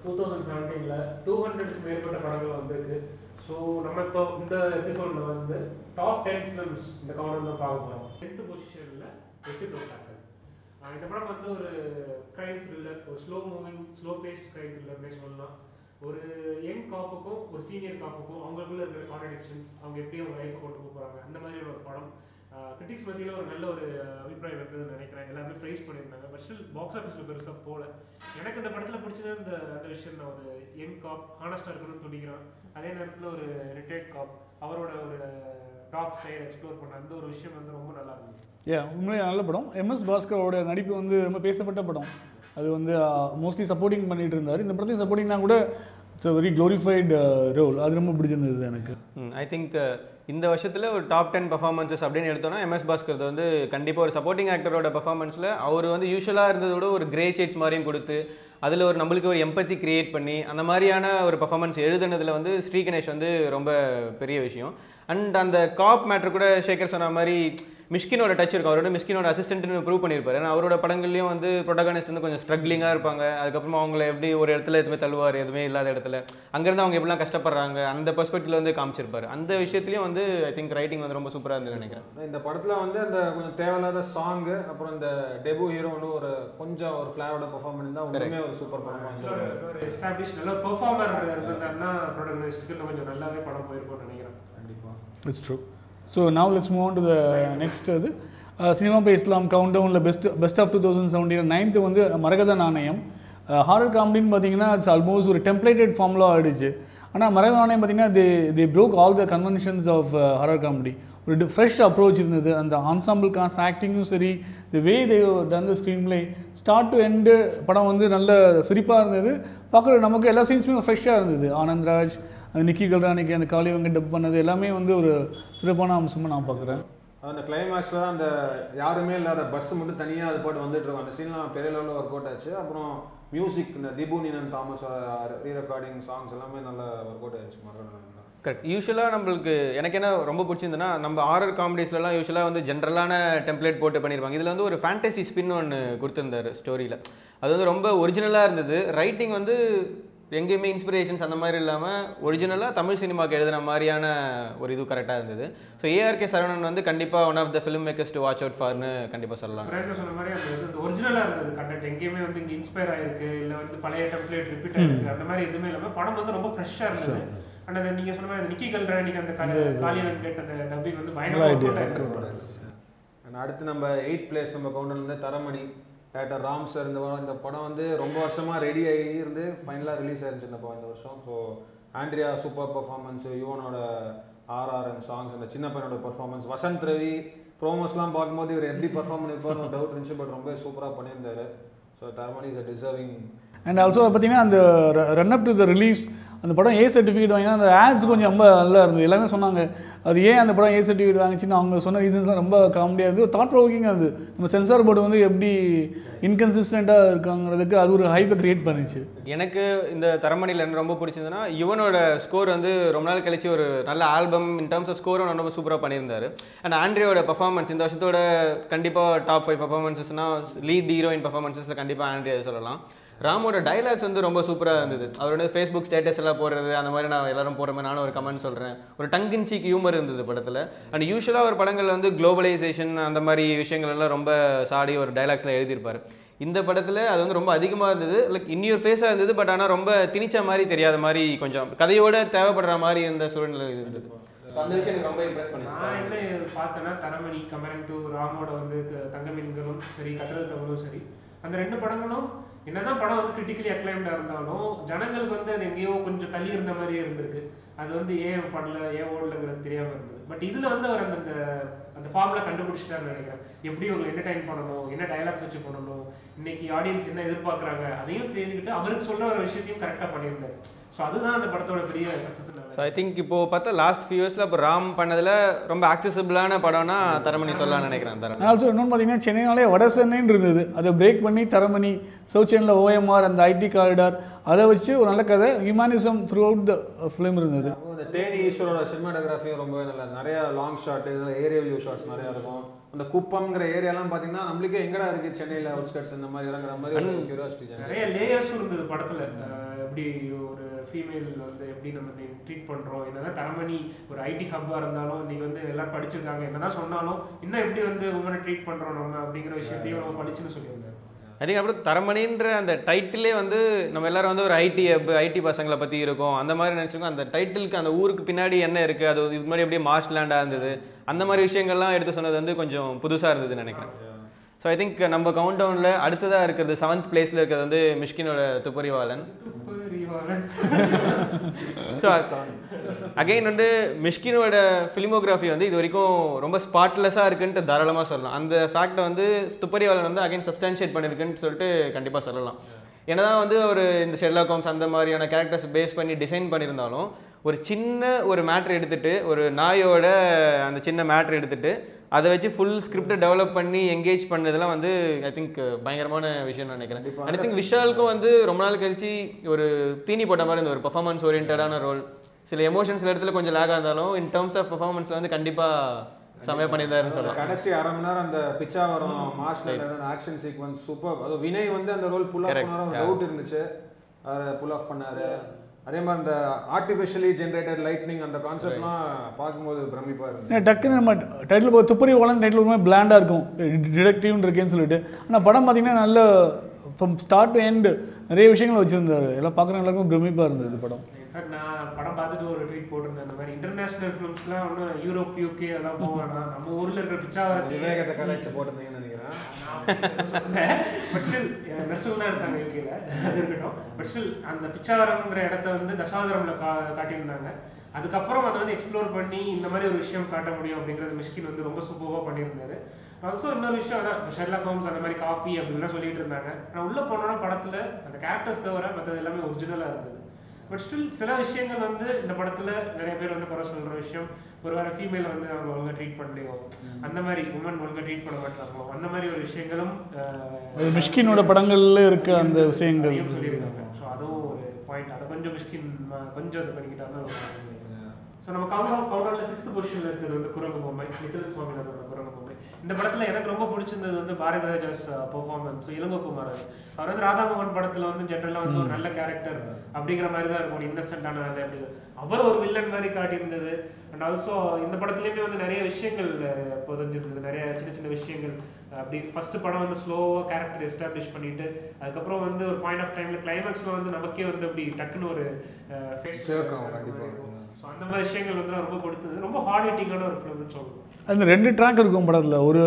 Two thousand செவன்டீனில் two ஹண்ட்ரடுக்கு மேற்பட்ட படங்கள் வந்திருக்கு ஸோ நம்ம இப்போ இந்த எபிசோடில் வந்து டாப் டென் ஃபிலிம்ஸ் இந்த கவுண்ட் தான் பார்க்க போகிறோம் டென்த் பொசிஷனில் எட்டு தோட்டாக்கள் ஆஹ் இந்த படம் வந்து ஒரு கிரைம் த்ரில்லர் ஒரு slow moving slow paced crime த்ரில்லர்னே சொல்லலாம் ஒரு யங் காப்புக்கும் ஒரு சீனியர் காப்புக்கும் அவங்களுக்குள்ள இருக்கிற கான்ட்ரடிக்ஷன்ஸ் அவங்க எப்படி அவங்க லைஃப்பை கொண்டு போக போகிறாங்க அந்த மாதிரி ஒரு படம் கிரிட்டிக்ஸ் மத்தியில் ஒரு நல்ல ஒரு அபிப்பிராயம் இருக்குதுன்னு நினைக்கிறேன் எல்லாருமே ப்ரைஸ் பண்ணியிருந்தாங்க பட் ஸ்டில் பாக்ஸ் ஆஃபீஸில் பெருசாக போகல எனக்கு இந்த படத்தில் பிடிச்சது இந்த அந்த விஷயம் தான் ஒரு யங் காப் ஹானஸ்டாக இருக்கணும்னு துடிக்கிறான் அதே நேரத்தில் ஒரு ரிட்டையர்ட் காப் அவரோட ஒரு டாக் சைடு எக்ஸ்ப்ளோர் பண்ண அந்த ஒரு விஷயம் வந்து ரொம்ப நல்லா இருந்தது ஏ உண்மையாக நல்ல படம் எம்எஸ் பாஸ்கரோட நடிப்பு வந்து ரொம்ப பேசப்பட்ட படம் அது வந்து மோஸ்ட்லி சப்போர்ட்டிங் பண்ணிட்டு இருந்தார் இந்த படத்தையும் சப்போர்ட்டிங்னா கூட it's a very glorified role அது ரொம்ப பிடிச்சிருந்தது எனக்கு ஐ திங்க் இந்த வருஷத்தில் ஒரு டாப் டென் பர்ஃபார்மன்ஸஸ் அப்படின்னு எடுத்தோம்னா எம்எஸ் பாஸ்கர் வந்து கண்டிப்பாக ஒரு சப்போர்ட்டிங் ஆக்டரோட பர்ஃபார்மன்ஸில் அவர் வந்து யூஸ்வலாக இருந்ததை விட ஒரு கிரே ஷேட்ஸ் மாதிரியும் கொடுத்து அதில் ஒரு நம்மளுக்கு ஒரு எம்பத்தி கிரியேட் பண்ணி அந்த மாதிரியான ஒரு பர்ஃபார்மன்ஸ் எழுதுனதில் வந்து ஸ்ரீ கணேஷ் வந்து ரொம்ப பெரிய விஷயம் அண்ட் அந்த காப் மேட்ரு கூட சேகர் சொன்ன மாதிரி மிஷ்கினோட டச் இருக்கும் அவரோட மிஷ்கினோட அசிஸ்டன்ட்னு ப்ரூவ் பண்ணியிருப்பாரு ஏன்னா அவரோட படங்கள்லையும் வந்து ப்ரொட்டகானிஸ்ட் வந்து கொஞ்சம் ஸ்ட்ரகிளிங்காக இருப்பாங்க அதுக்கப்புறமா அவங்கள எப்படி ஒரு இடத்துல எதுவுமே தள்ளுவார் எதுவுமே இல்லாத இடத்துல அங்கேருந்து அவங்க எப்படிலாம் கஷ்டப்படுறாங்க அந்த பெர்ஸ்பெக்டிவ்ல வந்து காமிச்சிருப்பாரு அந்த விஷயத்துலையும் வந்து ஐ திங்க் ரைட்டிங் வந்து ரொம்ப சூப்பராக இருந்ததுன்னு நினைக்கிறேன் இந்த படத்தில் வந்து அந்த கொஞ்சம் தேவையில்லாத சாங்கு அப்புறம் இந்த டெபு ஹீரோ வந்து ஒரு கொஞ்சம் ஒரு ஃப்ளாரோட பெர்ஃபார்ம் பண்ணியிருந்தா உண்மையுமே ஒரு சூப்பர் படமாக ஆக்சுவலாக இருந்தது ஒரு எஸ்டாப்ளிஷ் நல்ல ஒரு பெர்ஃபார்மர் இருந்திருந்தாருன்னா ப்ரொடக்டிஸ்ட்டுக்கு இன்னும் கொஞ்சம் நல்லாவே படம் போயிருக்கும்னு நினைக்கிறேன் கண்டிப்பாக it's true so now let's move to the next அது சினிமா பே இஸ்லாம் கவுண்ட் டவுனில் best best of two thousand seventeen ninth வந்து மரகத நாணயம் ஹாரர் காமெடின்னு பார்த்தீங்கன்னா இட்ஸ் ஆல்மோஸ்ட் ஒரு டெம்ப்ளேட்டட் ஃபார்மில் ஆயிடுச்சு ஆனால் மரகத நாணயம் பார்த்தீங்கன்னா they they broke all the conventions of horror comedy ஒரு ஃப்ரெஷ் அப்ரோச் இருந்தது அந்த ஆன்சாம்பிள் காஸ்ட் ஆக்டிங்கும் சரி the way they done the screenplay start to end படம் வந்து நல்ல சிரிப்பாக இருந்தது பார்க்குற நமக்கு எல்லா சீன்ஸுமே ஃப்ரெஷ்ஷாக இருந்தது ஆனந்த்ராஜ் அந்த நிக்கி கல்ரானிக்கு அந்த காளி வெங்கட் டப் பண்ணது எல்லாமே வந்து ஒரு சிறப்பான அம்சமாக நான் பார்க்குறேன் அந்த கிளைமேக்ஸில் தான் அந்த யாருமே இல்லாத பஸ் மட்டும் தனியாக அது பாட்டு வந்துட்டு இருக்கும் அந்த சீன்லாம் பெரிய லெவலில் ஒர்க் அவுட் ஆச்சு அப்புறம் மியூசிக் இந்த Dhibu Ninan Thomas re recording songs எல்லாமே நல்லா ஒர்க் அவுட் ஆயிடுச்சு மறக்க கரெக்ட் யூஸ்வலாக நம்மளுக்கு எனக்கு என்ன ரொம்ப பிடிச்சிருந்ததுன்னா நம்ம ஆரர் காமெடிஸ்லலாம் யூஸ்வலாக வந்து ஜென்ரலான டெம்ப்ளேட் போட்டு பண்ணியிருப்பாங்க இதில் வந்து ஒரு ஃபேண்டசி ஸ்பின் ஒன்று கொடுத்துருந்தாரு ஸ்டோரியில் அது வந்து ரொம்ப ஒரிஜினலாக இருந்தது ரைட்டிங் வந்து எங்கேயுமே இன்ஸ்பிரேஷன்ஸ் அந்த மாதிரி இல்லாமல் ஒரிஜினலாக தமிழ் சினிமாக்கு எழுதுன மாதிரியான ஒரு இது கரெக்டாக இருந்தது ஸோ ஏஆர்கே சரவணன் வந்து கண்டிப்பாக one of the film makers to watch out ஃபார்னு கண்டிப்பாக சொல்லலாம் ஃப்ரெண்ட் சொன்ன மாதிரி அந்த இது ஒரிஜினலாக இருந்தது கண்டென்ட் எங்கேயுமே வந்து இங்கே இன்ஸ்பயர் ஆயிருக்கு இல்லை வந்து பழைய டெம்ப்ளேட் ரிப்பீட் ஆயிருக்கு அந்த மாதிரி எதுவுமே இல்லாமல் படம் வந்து ரொம்ப ஃப்ரெஷ்ஷாக இருந்தது அண்ட் அந்த நீங்கள் சொன்ன மாதிரி அந்த நிக்கி கல்ரானிக்கு அந்த காலியன் கேட் அந்த டப்பிங் வந்து பயங்கரமாக work out ஆயிருக்கு. And அடுத்து நம்ம எயிட் பிளேஸ் நம்ம கவுண்டர்லேருந்து தரமணி டேரக்டர் ராம் சார் இந்த படம் இந்த படம் வந்து ரொம்ப வருஷமாக ரெடி ஆகி இருந்து ஃபைனலாக ரிலீஸ் ஆயிருச்சு இந்த படம் இந்த வருஷம் ஸோ ஆண்ட்ரியா சூப்பர் பர்ஃபார்மன்ஸ் யுவனோட ஆர்ஆர் அண்ட் சாங்ஸ் அந்த சின்ன பையனோட பர்ஃபார்மன்ஸ் வசந்த் ரவி ப்ரோமோஸ்லாம் பார்க்கும்போது இவர் எப்படி பர்ஃபார்ம் பண்ணியிருப்பாரு டவுட் இருந்துச்சு பட் ரொம்ப சூப்பராக பண்ணியிருந்தாரு so Taramani is a deserving and also பார்த்தீங்கன்னா அந்த run up to the release அந்த படம் ஏ சர்டிஃபிகேட் வாங்கினா அந்த ஆட்ஸ் கொஞ்சம் ரொம்ப நல்லா இருந்தது எல்லாமே சொன்னாங்க அது ஏன் அந்த படம் ஏ சர்டிஃபிகேட் வாங்கிச்சுன்னு அவங்க சொன்ன ரீசன்ஸ்லாம் ரொம்ப காமெடியாக இருந்தது தாட் ப்ரோக்கிங்காக இருந்தது நம்ம சென்சார் போர்டு வந்து எப்படி இன்கன்சிஸ்டண்ட்டாக இருக்காங்கிறதுக்கு அது ஒரு ஹைப்பை கிரியேட் பண்ணிச்சு எனக்கு இந்த தரமணியில் என்ன ரொம்ப பிடிச்சதுன்னா யுவனோட ஸ்கோர் வந்து ரொம்ப நாள் கழிச்சு ஒரு நல்ல ஆல்பம் இன் டர்ம்ஸ் ஆஃப் ஸ்கோரும் ரொம்ப சூப்பராக பண்ணியிருந்தாரு அண்ட் ஆண்ட்ரியோட பர்ஃபார்மன்ஸ் இந்த வருஷத்தோட கண்டிப்பாக டாப் ஃபைவ் பர்ஃபார்மன்ஸஸ்னால் லீட் ஹீரோயின் பர்ஃபார்மன்ஸஸில் கண்டிப்பாக ஆண்ட்ரியா சொல்லலாம் ராமோட டைலாக்ஸ் வந்து ரொம்ப சூப்பராக இருந்தது அவர் வந்து ஃபேஸ்புக் ஸ்டேட்டஸ் எல்லாம் போடுறது அந்த மாதிரி நான் எல்லாரும் போடுற மாதிரி நானும் ஒரு கமெண்ட் சொல்கிறேன் ஒரு டங்கின் சீக் ஹியூமர் இருந்தது படத்தில் அண்ட் யூஸ்வலாக ஒரு படங்கள் வந்து குளோபலைசேஷன் அந்த மாதிரி விஷயங்கள் எல்லாம் ரொம்ப சாடி ஒரு டைலாக்ஸில் எழுதியிருப்பார் இந்த படத்தில் அது வந்து ரொம்ப அதிகமாக இருந்தது லைக் இன்னியர் ஃபேஸாக இருந்தது பட் ஆனால் ரொம்ப திணிச்ச மாதிரி தெரியாத மாதிரி கொஞ்சம் கதையோட தேவைப்படுற மாதிரி இருந்த சூழ்நிலை இருந்தது So அந்த விஷயம் எனக்கு ரொம்ப இம்ப்ரெஸ் நான் பண்ணிச்சு என்ன பார்த்தேன்னா தரமணி கம்பேரிங் டு ராமோட வந்து க- தங்க மீன்களும் சரி கட்டளை தமிழும் சரி அந்த ரெண்டு படங்களும் என்னதான் படம் வந்து கிரிட்டிக்கலி அக்ளைம்டாக இருந்தாலும் ஜனங்களுக்கு வந்து அது எங்கேயோ கொஞ்சம் தள்ளி இருந்த மாதிரியே இருந்திருக்கு அது வந்து ஏன் பண்ணல ஏன் ஓடலங்கிறது தெரியாம இருந்தது பட் இதுல வந்து அவர் அந்த அந்த அந்த ஃபார்முலா கண்டுபிடிச்சிட்டாருன்னு நினைக்கிறேன் எப்படி உங்களை என்டர்டைன் பண்ணணும் என்ன டைலாக்ஸ் வச்சு பண்ணணும் இன்னைக்கு ஆடியன்ஸ் என்ன எதிர்பார்க்கறாங்க அதையும் தெரிஞ்சுக்கிட்டு அவருக்கு சொல்ற ஒரு விஷயத்தையும் கரெக்டாக பண்ணியிருந்தாரு ஸோ அதுதான் அந்த படத்தோட பெரிய சக்ஸஸ் ஸோ ஐ திங்க் இப்போ பார்த்தா லாஸ்ட் ஃபியூ இயர்ஸில் இப்போ ராம் பண்ணதில் ரொம்ப ஆக்சசிபிளான படம்னா தரமணி சொல்லலாம்னு நினைக்கிறேன் தரமணி ஆல்சோ இன்னொன்று பார்த்தீங்கன்னா சென்னைனாலே வட சென்னைன்னு இருந்தது அதை பிரேக் பண்ணி தரமணி சவுத் சென்னையில் ஓஎம்ஆர் அந்த ஐடி காரிடார் அதை வச்சு ஒரு நல்ல கதை humanism throughout the film இருந்தது அப்புறம் இந்த தேனி ஈஸ்வரோட சினிமாட்டோகிராஃபியும் ரொம்பவே நல்லா நிறைய long shot aerial view shots நிறைய இருக்கும் அந்த குப்பம்ங்கிற ஏரியாலாம் பார்த்தீங்கன்னா நம்மளுக்கே எங்கடா இருக்கு சென்னையில் அவுட்ஸ்கட்ஸ் இந்த மாதிரி இடங்கிற மாதிரி ஒரு கியூரியாசிட்டி நிறைய லேயர்ஸும் இருந்தது படத்துல எப்படி ஒரு ஃபீமேல் வந்து எப்படி நம்ம ட்ரீட் பண்ணுறோம் என்னதான் தரமணி ஒரு ஐடி ஹப்பாக இருந்தாலும் இன்னைக்கு வந்து எல்லாரும் படிச்சிருக்காங்க என்னதான் சொன்னாலும் இன்னும் எப்படி வந்து உமனை ட்ரீட் பண்ணுறோம் நம்ம அப்படிங்கிற விஷயத்தையும் நம்ம படிச்சுன்னு சொல்லியிருந்தாரு ஐ திங்க் அப்புறம் தரமணின்ற அந்த டைட்டிலே வந்து நம்ம எல்லாரும் வந்து ஒரு ஐடி ஹப் ஐடி பசங்களை பற்றி இருக்கும் அந்த மாதிரி நினச்சிருக்கோம் அந்த டைட்டிலுக்கு அந்த ஊருக்கு பின்னாடி என்ன இருக்குது அது இதுக்கு முன்னாடி அப்படியே மார்ஷ் லேண்டாக இருந்தது அந்த மாதிரி விஷயங்கள்லாம் எடுத்து சொன்னது வந்து கொஞ்சம் புதுசாக இருந்ததுன்னு நினைக்கிறேன் ஸோ ஐ திங்க் நம்ம கவுண்ட் டவுனில் அடுத்ததாக இருக்கிறது செவன்த் பிளேஸில் இருக்கிறது வந்து மிஷ்கினோட துப்பறிவாளன் ஸோ அகைன் வந்து மிஷ்கினோட ஃபிலிமோகிராஃபி வந்து இது வரைக்கும் ரொம்ப ஸ்பாட்லெஸ்ஸாக இருக்குன்ட்டு தாராளமாக சொல்லலாம் அந்த ஃபேக்டை வந்து துப்பறிவாளன் வந்து அகைன் சப்ஸ்டான்ஷியேட் பண்ணியிருக்குன்னு சொல்லிட்டு கண்டிப்பாக சொல்லலாம் என்னதான் வந்து ஒரு இந்த ஷெர்லாக் ஹோம்ஸ் அந்த மாதிரியான கேரக்டர்ஸ் பேஸ் பண்ணி டிசைன் பண்ணியிருந்தாலும் ஒரு சின்ன ஒரு மேட்ரு எடுத்துட்டு ஒரு நாயோட அந்த சின்ன மேட்ரு எடுத்துட்டு அதை வச்சு ஃபுல் ஸ்கிரிப்டை டெவலப் பண்ணி எங்கேஜ் பண்ணதெல்லாம் வந்து ஐ திங்க் பயங்கரமான விஷயம் நினைக்கிறேன் ஐ திங்க் விஷாலுக்கும் வந்து ரொம்ப நாள் கழிச்சு ஒரு தீனி போட்ட மாதிரி இந்த ஒரு பர்ஃபார்மன்ஸ் ஓரியன்டான ரோல் சில எமோஷன்ஸ் இடத்துல கொஞ்சம் லேக் இருந்தாலும் இன் டர்ம்ஸ் ஆஃப் பர்ஃபார்மன்ஸ்ல வந்து கண்டிப்பாக செமையாக பண்ணியிருந்தாருன்னு சொல்லலாம் கடைசி அரை மணி நேரம் அந்த பிச்சாவரம் மாஸ்ல அந்த ஆக்ஷன் சீக்வன்ஸ் சூப்பர் அது வினய் வந்து அந்த ரோல் புல் ஆஃப் Correct, பண்ணாரு yeah. டவுட் இருந்துச்சு அதை புல் ஆஃப் பண்ணாரு அதே மாதிரி அந்த ஆர்டிஃபிஷியலி ஜென்ரேட்டட் லைட்னிங் அந்த கான்செப்ட்லாம் பார்க்கும்போது பிரமிப்பா இருந்துச்சு ஏன்னா டக்குன்னு நம்ம டைட்டில் போ துப்பறி ஓலன் டைட்டில் ரொம்ப பிளாண்டாக இருக்கும் டிடெக்டிவ்னு இருக்கேன்னு சொல்லிட்டு ஆனால் படம் பார்த்தீங்கன்னா நல்ல ஃப்ரம் ஸ்டார்ட் டு எண்ட் நிறைய விஷயங்கள் வச்சுருந்தாரு எல்லாம் பார்க்குற எல்லாருக்கும் பிரமிப்பாக இருந்தது படம் இன்ஃபேக்ட் நான் படம் பார்த்துட்டு ஒரு ட்வீட் போட்டிருந்தேன் இந்த மாதிரி இன்டர்நேஷனல் ஃபிலிம்ஸ்லாம் ஒன்றும் யூரோப் யூகே அதெல்லாம் போவேனா நம்ம ஊரில் இருக்கிற பிச்சாவரத்தை விவேகத்தை கலாய்ச்சி போட்டிருந்தீங்கன்னு நினைக்கிறேன் பட் ஸ்டில் நர்சல் தான் எடுத்தாங்க யூகேல அது இருக்கட்டும் பட் ஸ்டில் அந்த பிச்சாவரம்ங்கிற இடத்த வந்து தசாவதாரம்ல கா காட்டியிருந்தாங்க அதுக்கப்புறம் அதை வந்து எக்ஸ்ப்ளோர் பண்ணி இந்த மாதிரி ஒரு விஷயம் காட்ட முடியும் அப்படிங்கிறது மிஷ்கின் வந்து ரொம்ப சூப்பராக பண்ணியிருந்தாரு ஆல்சோ இன்னொரு விஷயம் அதான் ஷெர்லாக் ஹோம்ஸ் அந்த மாதிரி காப்பி அப்படின்லாம் சொல்லிட்டு இருந்தாங்க நான் உள்ள போனோன்னா படத்துல அந்த கேரக்டர்ஸ் தவிர மற்றது எல்லாமே ஒரிஜினலாக இருந்தது பட் ஸ்டில் சில விஷயங்கள் வந்து இந்த படத்துல நிறைய பேர் வந்து குறை சொல்ற விஷயம் ஒரு வேற ஃபீமேல் வந்து அவங்க ஒழுங்கா ட்ரீட் பண்ணலையோ அந்த மாதிரி உமன் ஒழுங்கா ட்ரீட் பண்ண மாட்டாங்களோ அந்த மாதிரி ஒரு விஷயங்களும் அது மிஷ்கினோட படங்கள்ல இருக்க அந்த விஷயங்கள் நிறைய சொல்லியிருக்காங்க ஸோ அதுவும் ஒரு பாயிண்ட் அதை கொஞ்சம் மிஷ்கின் ம- கொஞ்சம் இது பண்ணிக்கிட்டாங்க ஸோ நம்ம கவுண்ட் கவுண்டர்ல சிக்ஸ்த் பொசிஷன்ல இருக்கிறது வந்து குரங்கு பொம்மை நிதின் சுவாமிநாதனோட குரங்கு பொம்மை இந்த படத்துல எனக்கு ரொம்ப பிடிச்சிருந்தது வந்து பாரதி ராஜாஸ் பெர்ஃபார்மன்ஸ் இளங்கோகுமார் அவர். அவர் வந்து ராதாமோகன் படத்துல வந்து ஜென்ரலா வந்து ஒரு நல்ல கேரக்டர் அப்படிங்கிற மாதிரி தான் இருக்கும் இன்னசென்டான அது அப்படி அவர் ஒரு வில்லன் மாதிரி காட்டியிருந்தது அண்ட் ஆல்சோ இந்த படத்துலயுமே வந்து நிறைய விஷயங்கள் அஹ், புதைஞ்சிருந்தது நிறைய சின்ன சின்ன விஷயங்கள் அப்படி ஃபர்ஸ்ட் படம் வந்து ஸ்லோவாக கேரக்டர் எஸ்டாப்ளிஷ் பண்ணிட்டு அதுக்கப்புறம் வந்து ஒரு பாயிண்ட் ஆஃப் டைம்ல கிளைமேக்ஸ்ல வந்து நமக்கே வந்து அப்படி டக்குன்னு ஒரு ஃபேஸ் Jerk ஆகும் கண்டிப்பா. ஸோ அந்த மாதிரி விஷயங்கள் வந்து ரொம்ப கொடுத்தது ரொம்ப ஹார்ட் ஹிட்டிங்கான ஒரு ஃபிலிம்னு சொல்லணும் அந்த ரெண்டு ட்ராக் இருக்கும் படத்தில் ஒரு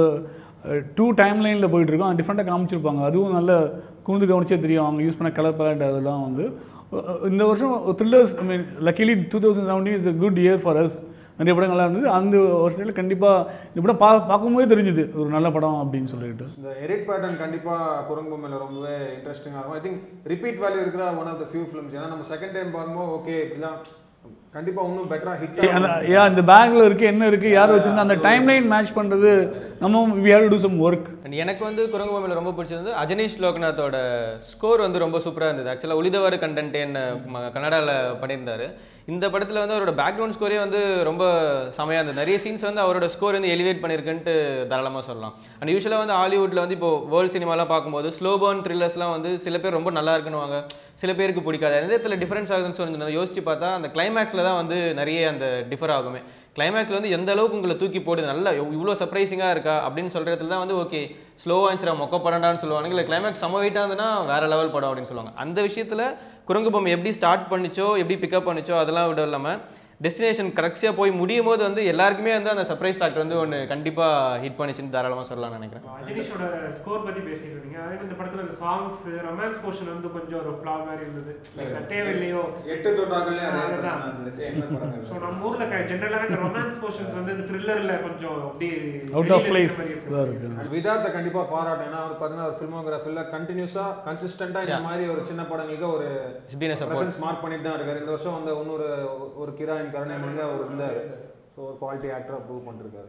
டூ டைம் லைனில் போயிட்டுருக்கோம் அது டிஃப்ரெண்ட்டாக காமிச்சிருப்பாங்க அதுவும் நல்ல கூர்ந்து கவனிச்சே தெரியும் அவங்க யூஸ் பண்ண கலர் பேலட் அதெல்லாம் வந்து அஹ் இந்த வருஷம் thrillers I mean luckily two thousand seventeen is a good year for us நிறைய படம் நல்லா இருந்தது அந்த வருஷத்தில் கண்டிப்பாக இந்த படம் பா பார்க்கும்போதே தெரிஞ்சுது ஒரு நல்ல படம் அப்படின்னு சொல்லிட்டு இந்த எடிட் பேட்டர்ன் கண்டிப்பாக குரங்கு பொம்மையில் ரொம்பவே இன்ட்ரெஸ்டிங்காக இருக்கும் ஐ திங்க் ரிப்பீட் வேல்யூ இருக்கிற one of the few films ஏன்னா நம்ம செகண்ட் டைம் பார்க்கும்போது ஓகே இப்படிலாம் கண்டிப்பாக இன்னும் பெட்டராக ஹிட் அந்த யா இந்த பேக்கில் இருக்குது என்ன இருக்குது யார் வச்சிருந்தா அந்த டைம் லைன் மேட்ச் பண்ணுறது நம்ம we have to do some work and எனக்கு வந்து குரங்கு பொம்மையில் ரொம்ப பிடிச்சது அஜனீஷ் லோக்நாத்தோட ஸ்கோர் வந்து ரொம்ப சூப்பராக இருந்தது ஆக்சுவலாக உளிதவாறு கண்டென்ட் என்ன கன்னடாவில் பண்ணியிருந்தாரு இந்த படத்தில் வந்து அவரோட பேக்ரவுண்ட் ஸ்கோரே வந்து ரொம்ப செமையாக இருந்தது நிறைய சீன்ஸ் வந்து அவரோட ஸ்கோர் வந்து எலிவேட் பண்ணியிருக்குன்ட்டு தாராளமாக சொல்லலாம் அண்ட் யூஸ்வலாக வந்து ஹாலிவுட்டில் வந்து இப்போ வேர்ல்டு சினிமாலாம் பார்க்கும்போது ஸ்லோ பர்ன் த்ரில்லர்ஸ்லாம் வந்து சில பேர் ரொம்ப நல்லா இருக்குன்னுவாங்க சில பேருக்கு பிடிக்காது எந்த இடத்துல டிஃபரன்ஸ் ஆகுதுன்னு சொல்லி யோசிச்சு பார்த்தா அந்த கிளைமேக்ஸில் தான் வந்து நிறைய அந்த டிஃபர் ஆகுமே கிளைமேக்ஸில் வந்து எந்த அளவுக்கு உங்களை தூக்கி போடுது நல்லா இவ்வளோ சர்ப்ரைசிங்காக இருக்கா அப்படின்னு சொல்கிறதுல தான் வந்து ஓகே ஸ்லோவாக இருந்துச்சுடா மொக்க படம்டான்னு சொல்லுவாங்க இல்லை கிளைமேக்ஸ் செம்ம வெயிட்டாக இருந்ததுன்னா வேற லெவல் படம் அப்படின்னு சொல்லுவாங்க அந்த விஷயத்தில் குரங்கு பொம்மை எப்படி ஸ்டார்ட் பண்ணிச்சோ எப்படி பிக்கப் பண்ணிச்சோ அதெல்லாம் விட இல்லாமல் டெஸ்டினேஷன் கரெக்டாக போய் முடியும் போது வந்து எல்லாருக்குமே வந்து அந்த சர்ப்ரைஸ் ஃபேக்டர் வந்து ஒன்று கண்டிப்பாக ஹிட் பண்ணிச்சுன்னு தாராளமாக சொல்லலாம்னு நினைக்கிறேன் அஜினிஷோட ஸ்கோர் பத்தி பேசிட்டு இருந்தீங்க அதே மாதிரி இந்த படத்துல இந்த சாங்ஸ் ரொமான்ஸ் போர்ஷன் வந்து கொஞ்சம் ஒரு ஃபிளா மாதிரி இருந்தது Like, அது தேவையில்லையோ எட்டு தொட்டாக்கள்லேயே அதே அதுதான். பிரச்சனை இருந்துச்சு என்ன படங்கள் ஸோ நம்ம ஊர்ல ஜென்ரலாக இந்த ரொமான்ஸ் போர்ஷன்ஸ் வந்து இந்த த்ரில்லர்ல கொஞ்சம் அப்படி அவுட் ஆஃப் வெளியில பிளேஸ் இருக்கிற மாதிரி இருக்கு. தான் இருக்குது And விதாத்தை கண்டிப்பாக பாராட்டும் ஏன்னா அவர் பார்த்தீங்கன்னா ஒரு ஃபில்மோகிராஃபியில் கண்டினியூஸாக கன்சிஸ்டண்ட்டாக இந்த மாதிரி ஒரு சின்ன படங்களுக்கு ஒரு It's been a support. Presence mark பண்ணிட்டு தான் இருக்காரு இந்த வருஷம் வந்து இன்னொரு ஒரு கிராயின் கருணை மொழி அவர் இருந்தார் ஸோ ஒரு குவாலிட்டி ஆக்டராக ப்ரூவ் பண்ணிருக்காரு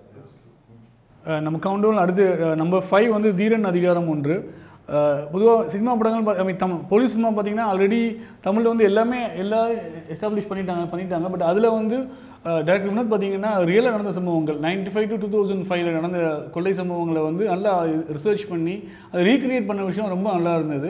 அஹ் நம்ம கவுண்டவுன் அடுத்து நம்பர் ஃபைவ் வந்து தீரன் அதிகாரம் ஒன்று பொதுவாக சினிமா படங்கள் I mean Tamil police cinema பார்த்தீங்கன்னா ஆல்ரெடி தமிழில் வந்து எல்லாமே எல்லாம் எஸ்டாப்ளிஷ் பண்ணிட்டாங்க பண்ணிட்டாங்க பட் அதில் வந்து டேரக்டர் வினோத் பார்த்தீங்கன்னா ரியலாக நடந்த சம்பவங்கள் ninety five to two thousand ஃபைவ்ல நடந்த கொள்ளை சம்பவங்களை வந்து நல்லா ரிசர்ச் பண்ணி அதை ரீக்ரியேட் பண்ண விஷயம் ரொம்ப நல்லா இருந்தது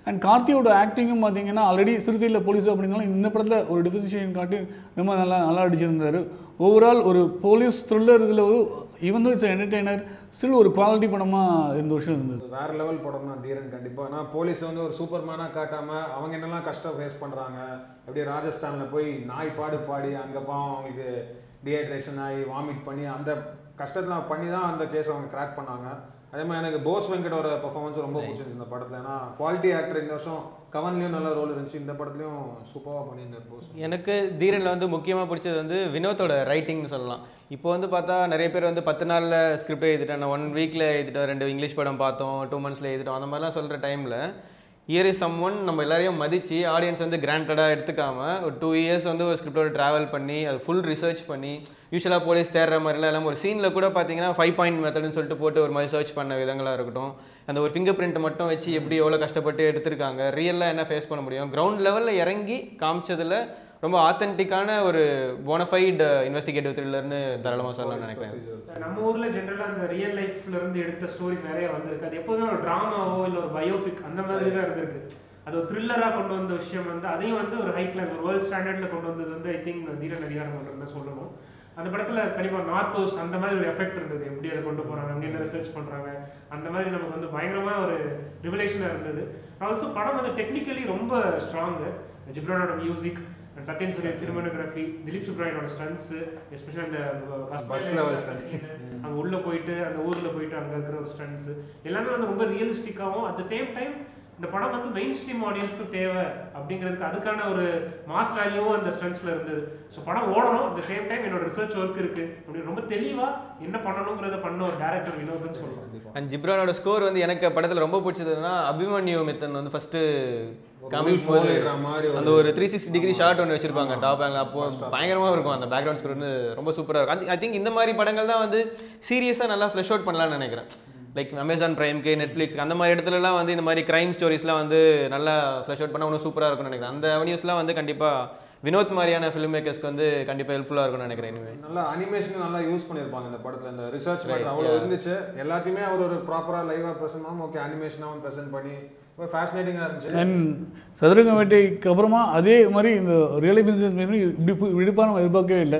அண்ட் கார்த்தியோட ஆக்டிங்கும் பார்த்தீங்கன்னா ஆல்ரெடி சிறுத்தையில் போலீஸ் அப்படின்னாலும் இந்த படத்தில் ஒரு டிஃபரன்ஷியேஷன் காட்டி ரொம்ப நல்லா நல்லா அடிச்சிருந்தாரு ஓவரால் ஒரு போலீஸ் த்ரில்லர் இதில் even though it's entertainer still ஒரு குவாலிட்டி படமாக இந்த வருஷம் இருந்தது வேற லெவல் படம் தான் தீரன் கண்டிப்பாக ஆனால் போலீஸ் வந்து ஒரு சூப்பர்மேனாக காட்டாம அவங்க என்னெல்லாம் கஷ்டம் ஃபேஸ் பண்ணுறாங்க அப்படியே ராஜஸ்தானில் போய் நாய் பாடு பாடி அங்கே பாவம் அவங்களுக்கு டீஹைட்ரேஷன் ஆகி வாமிட் பண்ணி அந்த கஷ்டத்தில் பண்ணி தான் அந்த கேஸ் அவங்க கிராக் பண்ணாங்க அதே மாதிரி எனக்கு போஸ் வெங்கடோட பர்ஃபார்மன்ஸ் ரொம்ப பிடிச்சிருந்துச்சு இந்த படத்தில் ஏன்னா குவாலிட்டி ஆக்டர் இந்த வருஷம் கவன்லையும் நல்ல ரோல் இருந்துச்சு இந்த படத்துலையும் சூப்பராக பண்ணியிருந்தார் போஸ் எனக்கு தீரனில் வந்து முக்கியமாக பிடிச்சது வந்து வினோத்தோட ரைட்டிங்னு சொல்லலாம் இப்போ வந்து பார்த்தா நிறைய பேர் வந்து பத்து நாளில் ஸ்கிரிப்ட் எழுதிட்டேன் நான் ஒன் வீக்கில் எழுதிட்டோம் ரெண்டு இங்கிலீஷ் படம் பார்த்தோம் டூ மந்த்ஸில் எழுதிட்டோம் அந்த மாதிரிலாம் சொல்கிற டைமில் இயர் இஸ் சம் ஒன் நம்ம எல்லாரையும் மதித்து ஆடியன்ஸ் வந்து கிராண்டடாக எடுத்துக்காம ஒரு டூ இயர்ஸ் வந்து ஒரு ஸ்கிரிப்டோட ட்ராவல் பண்ணி அது ஃபுல் ரிசர்ச் பண்ணி யூஸ்வலாக போலீஸ் தேடுற மாதிரிலாம் எல்லாம் ஒரு சீனில் கூட பார்த்தீங்கன்னா ஃபைவ் பாயிண்ட் மெத்தட்னு சொல்லிட்டு போட்டு ஒரு மாதிரி சர்ச் பண்ண விதங்களாக இருக்கட்டும் அந்த ஒரு ஃபிங்கர் பிரிண்ட் மட்டும் வச்சு எப்படி எவ்வளோ கஷ்டப்பட்டு எடுத்திருக்காங்க ரியலாக என்ன ஃபேஸ் பண்ண முடியும் கிரவுண்ட் லெவலில் இறங்கி காமிச்சதில் ரொம்ப ஆத்தென்டிக்கான ஒரு போனஃபைட் இன்வெஸ்டிகேட்டிவ் த்ரில்லர்னு தாராளமாக சொல்லலாம்னு நினைக்கிறேன் நம்ம ஊர்ல ஜென்ரலா அந்த ரியல் லைஃப்ல இருந்து எடுத்த ஸ்டோரிஸ் நிறைய வந்திருக்கு அது எப்போதுமே ஒரு டிராமாவோ இல்ல ஒரு பயோபிக் அந்த மாதிரி தான் இருந்திருக்கு அது ஒரு த்ரில்லரா கொண்டு வந்த விஷயம் வந்து அதையும் வந்து ஒரு ஹை கிளாஸ் ஒரு வேர்ல்ட் ஸ்டாண்டர்ட்ல கொண்டு வந்தது வந்து ஐ திங்க் தீரன் அதிகாரம் தான் சொல்லணும் அந்த படத்துல கண்டிப்பா நார்கோஸ் அந்த மாதிரி ஒரு எஃபெக்ட் இருந்தது எப்படி அதை கொண்டு போறாங்க அங்க என்ன ரிசர்ச் பண்றாங்க அந்த மாதிரி நமக்கு வந்து பயங்கரமா ஒரு ரிவலேஷனா இருந்தது ஆல்சோ படம் வந்து டெக்னிக்கலி ரொம்ப strong ஜிப்ரானோட music Sathyan Sooriyan cinematography Dhilip சுப்ராயனோட ஸ்டன்ஸ் எஸ்பெஷலி அந்த Bus level stunts. அங்க உள்ள போயிட்டு அந்த ஊர்ல போயிட்டு அங்க இருக்கிற ஒரு ஸ்டன்ஸ் எல்லாமே வந்து ரொம்ப ரியலிஸ்டிக்காவும் அட் த சேம் டைம் இந்த படம் வந்து மெயின் ஸ்ட்ரீம் ஆடியன்ஸ்க்கு தேவை அப்படிங்கிறதுக்கு அதுக்கான ஒரு மாஸ் வேல்யூவும் அந்த ஸ்டன்ஸ்ல இருந்தது ஸோ படம் ஓடணும் அட் த சேம் டைம் என்னோட ரிசர்ச் ஒர்க் இருக்கு அப்படின்னு ரொம்ப தெளிவா என்ன பண்ணணுங்கிறத பண்ண ஒரு டேரக்டர் வினோத்னு சொல்லலாம் அண்ட் ஜிப்ரானோட ஸ்கோர் வந்து எனக்கு படத்தில் ரொம்ப பிடிச்சதுன்னா அபிமன்யு மித்தன் வந்து ஃபஸ்ட்டு காமிக்கும் போது இடுற மாதிரி ஒரு அந்த ஒரு த்ரீ சிக்ஸ்டி டிகிரி ஷாட் ஒன்று வச்சிருப்பாங்க டாப் ஆங்கிள் அப்போ பயங்கரமாக இருக்கும் அந்த பேக்ரவுண்ட் ஸ்கோர் வந்து ரொம்ப சூப்பராக இருக்கும் ஐ திங்க் இந்த மாதிரி படங்கள் தான் வந்து சீரியஸாக நல்லா ஃப்ளஷ் அவுட் பண்ணலாம்னு நினைக்கிறேன் லைக் அமேசான் பிரைம்க்கு நெட்ஃப்ளிக்ஸ் அந்த மாதிரி இடத்துலலாம் வந்து இந்த மாதிரி க்ரைம் ஸ்டோரிஸ்லாம் வந்து நல்லா ஃப்ளஷ் அவுட் பண்ணால் இன்னும் சூப்பராக இருக்கும்னு நினைக்கிறேன் அந்த அவென்யூஸ்லாம் வந்து கண்டிப்பாக வினோத் மாதிரியான ஃபிலிம் மேக்கர்ஸ்க்கு வந்து கண்டிப்பாக ஹெல்ப்ஃபுல்லாக இருக்கும்னு நினைக்கிறேன் இனிமே நல்லா அனிமேஷன் நல்லா யூஸ் பண்ணியிருப்பாங்க இந்த படத்தில் இந்த ரிசர்ச் மேட்டர் அவ்வளோ இருந்துச்சு எல்லாத்தையுமே அவர் ஒரு ப்ராப்பராக லைவாக ப்ரெசென்ட் பண்ணாமல் ஓகே அனிமேஷனாகவும் ப்ரெசென்ட் பண்ணி ரொம்ப ஃபேசினேட்டிங்காக இருந்துச்சு அண்ட் சதுரங்க வேட்டைக்கு அப்புறமா அதே மாதிரி இந்த ரியல் பிஸ்னஸ் இப்படி பு- விடுப்பா நம்ம எதிர்பார்க்கவே இல்லை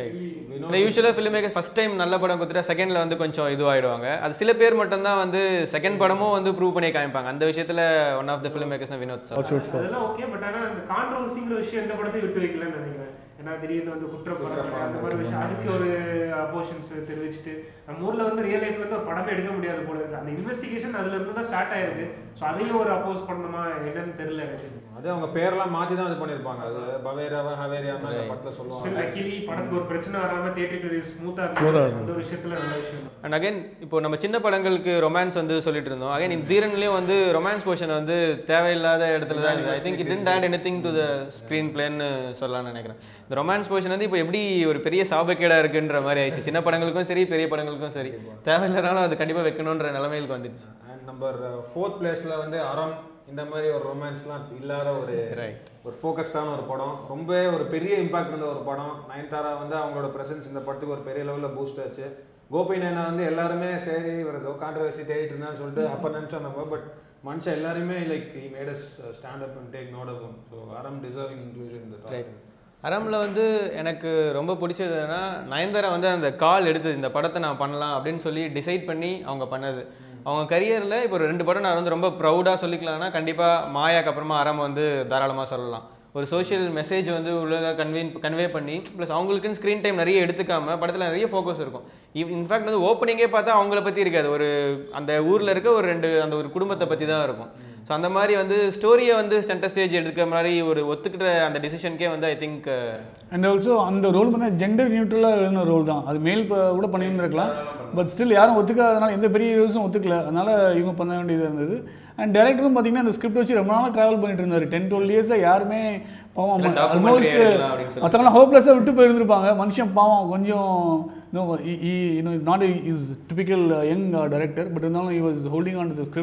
ரைட் யூஸ்வலாக ஃபிலிம் மேக்கர் ஃபஸ்ட் டைம் நல்ல படம் கொடுத்துட்டா செகண்டில் வந்து கொஞ்சம் இதுவாகிடுவாங்க அது சில பேர் மட்டும்தான் வந்து செகண்ட் படமும் வந்து ப்ரூவ் பண்ணி காமிப்பாங்க அந்த விஷயத்தில் one of the film makers Vinoth sir அதெல்லாம் ஓகே பட் ஆனா அந்த கான்ட்ரவர்சிங்கிற விஷயம் எந்த படத்தையும் விட்டு வைக்கலன்னு நினைக்கிறேன் ஏன்னா திடீர்னு வந்து குற்றப்படம் அந்த மாதிரி விஷயம் அதுக்கு ஒரு அப்போஷன்ஸ் தெரிவிச்சுட்டு நம்ம ஊர்ல வந்து ரியல் லைஃப்ல இருந்து ஒரு படமே எடுக்க முடியாது போல இருக்கு அந்த இன்வெஸ்டிகேஷன் அதுல இருந்து தான் ஸ்டார்ட் ஆயிருக்கு ஸோ அதையும் ஒரு அப்போஸ் பண்ணணுமா என்னன்னு தெரியல எனக்கு அதே அவங்க பேரெல்லாம் மாற்றி தான் இது பண்ணியிருப்பாங்க அது பவேராவா ஹவேரியான்னு அந்த படத்தில் சொல்லுவாங்க ஸ்டில் லக்கிலி படத்துக்கு ஒரு பிரச்சனை வராம தேட்டருக்கு ஸ்மூத்தா Smooth ஆ இருக்கு அந்த ஒரு விஷயத்துல நல்ல விஷயம் தான். அண்ட் அகைன் இப்போ நம்ம சின்ன படங்களுக்கு ரொமான்ஸ் வந்து சொல்லிட்டு இருந்தோம் அகைன் இந்த தீரன்லேயும் வந்து ரொமான்ஸ் போர்ஷன் வந்து தேவையில்லாத இடத்துல தான் I think it tend add anything to the screen பிளேன்னு சொல்லலாம்னு நினைக்கிறேன் இந்த ரொமான்ஸ் போர்ஷன் வந்து இப்போ எப்படி ஒரு பெரிய சாபக்கேடா இருக்குன்ற மாதிரி ஆயிடுச்சு சின்ன படங்களுக்கும் சரி பெரிய படங்களுக்கும் சரி தேவையில்லைனாலும் அது கண்டிப்பாக வைக்கணுன்ற நிலைமைகளுக்கு வந்துடுச்சு அண்ட் நம்பர் ஃபோர்த் பிளேஸில் வந்து அறம் இந்த மாதிரி ஒரு ரொமான்ஸ்லாம் இல்லாத ஒரு ரைட் ஒரு ஃபோக்கஸ்டான ஒரு படம் ரொம்ப ஒரு பெரிய இம்பாக்ட் இருந்த ஒரு படம் நயன்தாரா வந்து அவங்களோட பிரசன்ஸ் இந்த படத்துக்கு ஒரு பெரிய லெவலில் பூஸ்ட் ஆச்சு கோபி நயனா வந்து எல்லாருமே சரி இவர் ஏதோ கான்ட்ரவர்சி தேடிட்டு இருந்தான்னு சொல்லிட்டு அப்போ நினச்சோம் நம்ம பட் மனுஷன் எல்லாருமே like he made us stand up and take note of so Aram deserving inclusion இந்த Right. அரம்ல வந்து எனக்கு ரொம்ப பிடிச்சது என்னன்னா நயன்தாரா வந்து அந்த கால் எடுத்தது இந்த படத்தை நான் பண்ணலாம் அப்படின்னு சொல்லி டிசைட் பண்ணி அவங்க பண்ணது அவங்க கரியரில் இப்போ ஒரு ரெண்டு படம் நான் வந்து ரொம்ப ப்ரௌடாக சொல்லிக்கலாம்னா கண்டிப்பாக மாயாக்கு அப்புறமா அறம் வந்து தாராளமாக சொல்லலாம் ஒரு சோஷியல் மெசேஜ் வந்து உள்ள கன்வீன் கன்வே பண்ணி ப்ளஸ் அவங்களுக்குன்னு ஸ்க்ரீன் டைம் நிறைய எடுத்துக்காம படத்தில் நிறைய ஃபோக்கஸ் இருக்கும் இன்ஃபேக்ட் வந்து ஓப்பனிங்கே பார்த்தா அவங்கள பற்றி இருக்காது ஒரு அந்த ஊரில் இருக்க ஒரு ரெண்டு அந்த ஒரு குடும்பத்தை பற்றி தான் இருக்கும் ஸோ அந்த மாதிரி வந்து ஸ்டோரியை வந்து சென்டர் ஸ்டேஜ் எடுக்கிற மாதிரி ஒரு ஒத்துக்கிட்ட அந்த டிசிஷனுக்கே வந்து ஐ திங்க் அண்ட் ஆல்சோ அந்த ரோல் பார்த்தா ஜெண்டர் நியூட்ரலாக எழுதின ரோல் தான் அது மேல் ப- கூட பண்ணியிருந்திருக்கலாம் பட் ஸ்டில் யாரும் ஒத்துக்காதனால எந்த பெரிய ஹீரோஸும் ஒத்துக்கல அதனால இவங்க பண்ண வேண்டியதாக இருந்தது அண்ட் டேரக்டரும் பார்த்தீங்கன்னா அந்த ஸ்கிரிப்ட் வச்சு ரொம்ப நாளாக ட்ராவல் பண்ணிட்டு இருந்தார் டென் டுவெல் இயர்ஸாக யாருமே பாவம் இல்ல, documentary ஆல்மோஸ்ட் எடுக்கலாம் அப்படின்னு சொல்லி. மற்றவங்களாம் ஹோப்லெஸ்ஸாக விட்டு போயிருந்திருப்பாங்க மனுஷன் பாவம் கொஞ்சம் இன்னும் not is typical young director but இருந்தாலும் he was holding on to the script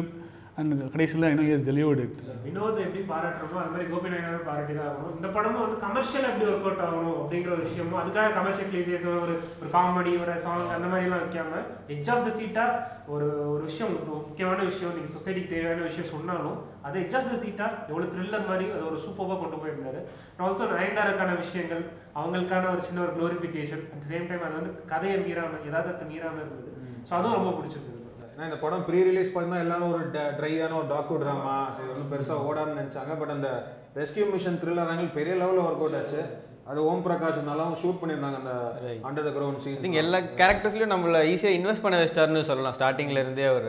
and கடைசியில் இன்னும் இயர்ஸ் டெலிவர்டு இட் வினோத் எப்படி பாராட்டுறோமோ அது மாதிரி கோபி நாயனாரும் பாராட்டி தான் ஆகணும் இந்த படமும் வந்து கமர்ஷியல் எப்படி ஒர்க் அவுட் ஆகணும் அப்படிங்கிற ஒரு விஷயமும் அதுக்காக கமர்ஷியல் கிளீசேஸ் ஒரு ஒரு காமெடி ஒரு சாங் அந்த மாதிரிலாம் வைக்காம எட்ஜ் ஆஃப் த சீட்டா ஒரு ஒரு விஷயம் ஒரு முக்கியமான விஷயம் நீங்கள் சொசைட்டிக்கு தேவையான விஷயம் சொன்னாலும் அதை எட்ஜ் ஆஃப் த சீட்டா எவ்வளோ த்ரில்லர் மாதிரி அது ஒரு சூப்பராக கொண்டு போயிருந்தாரு ஆல்சோ நயன்தாராக்கான விஷயங்கள் அவங்களுக்கான ஒரு சின்ன ஒரு க்ளோரிஃபிகேஷன் அட் சேம் டைம் அது வந்து கதையை மீறாம யதார்த்தத்தை மீறாம இருந்தது ஸோ அதுவும் ரொம்ப பிடிச்சிருந்தது ஏன்னா இந்த படம் ப்ரீ ரிலீஸ் பார்த்தீங்கன்னா எல்லாரும் ஒரு ட்ரையான ஒரு டாக்கு ட்ராமா சரி ஒன்றும் பெருசாக ஓடான்னு நினச்சாங்க பட் அந்த ரெஸ்கியூ மிஷன் த்ரில்லர் ஆங்கிள் பெரிய லெவலில் ஒர்க் அவுட் ஆச்சு அது ஓம் பிரகாஷ் நல்லாவும் ஷூட் பண்ணியிருந்தாங்க அந்த under the ground I seen think எல்லா கேரக்டர்ஸ்லையும் நம்மள ஈஸியாக இன்வெஸ்ட் பண்ண வச்சிட்டாருன்னு சொல்லலாம் ஸ்டார்டிங்ல இருந்தே அவர்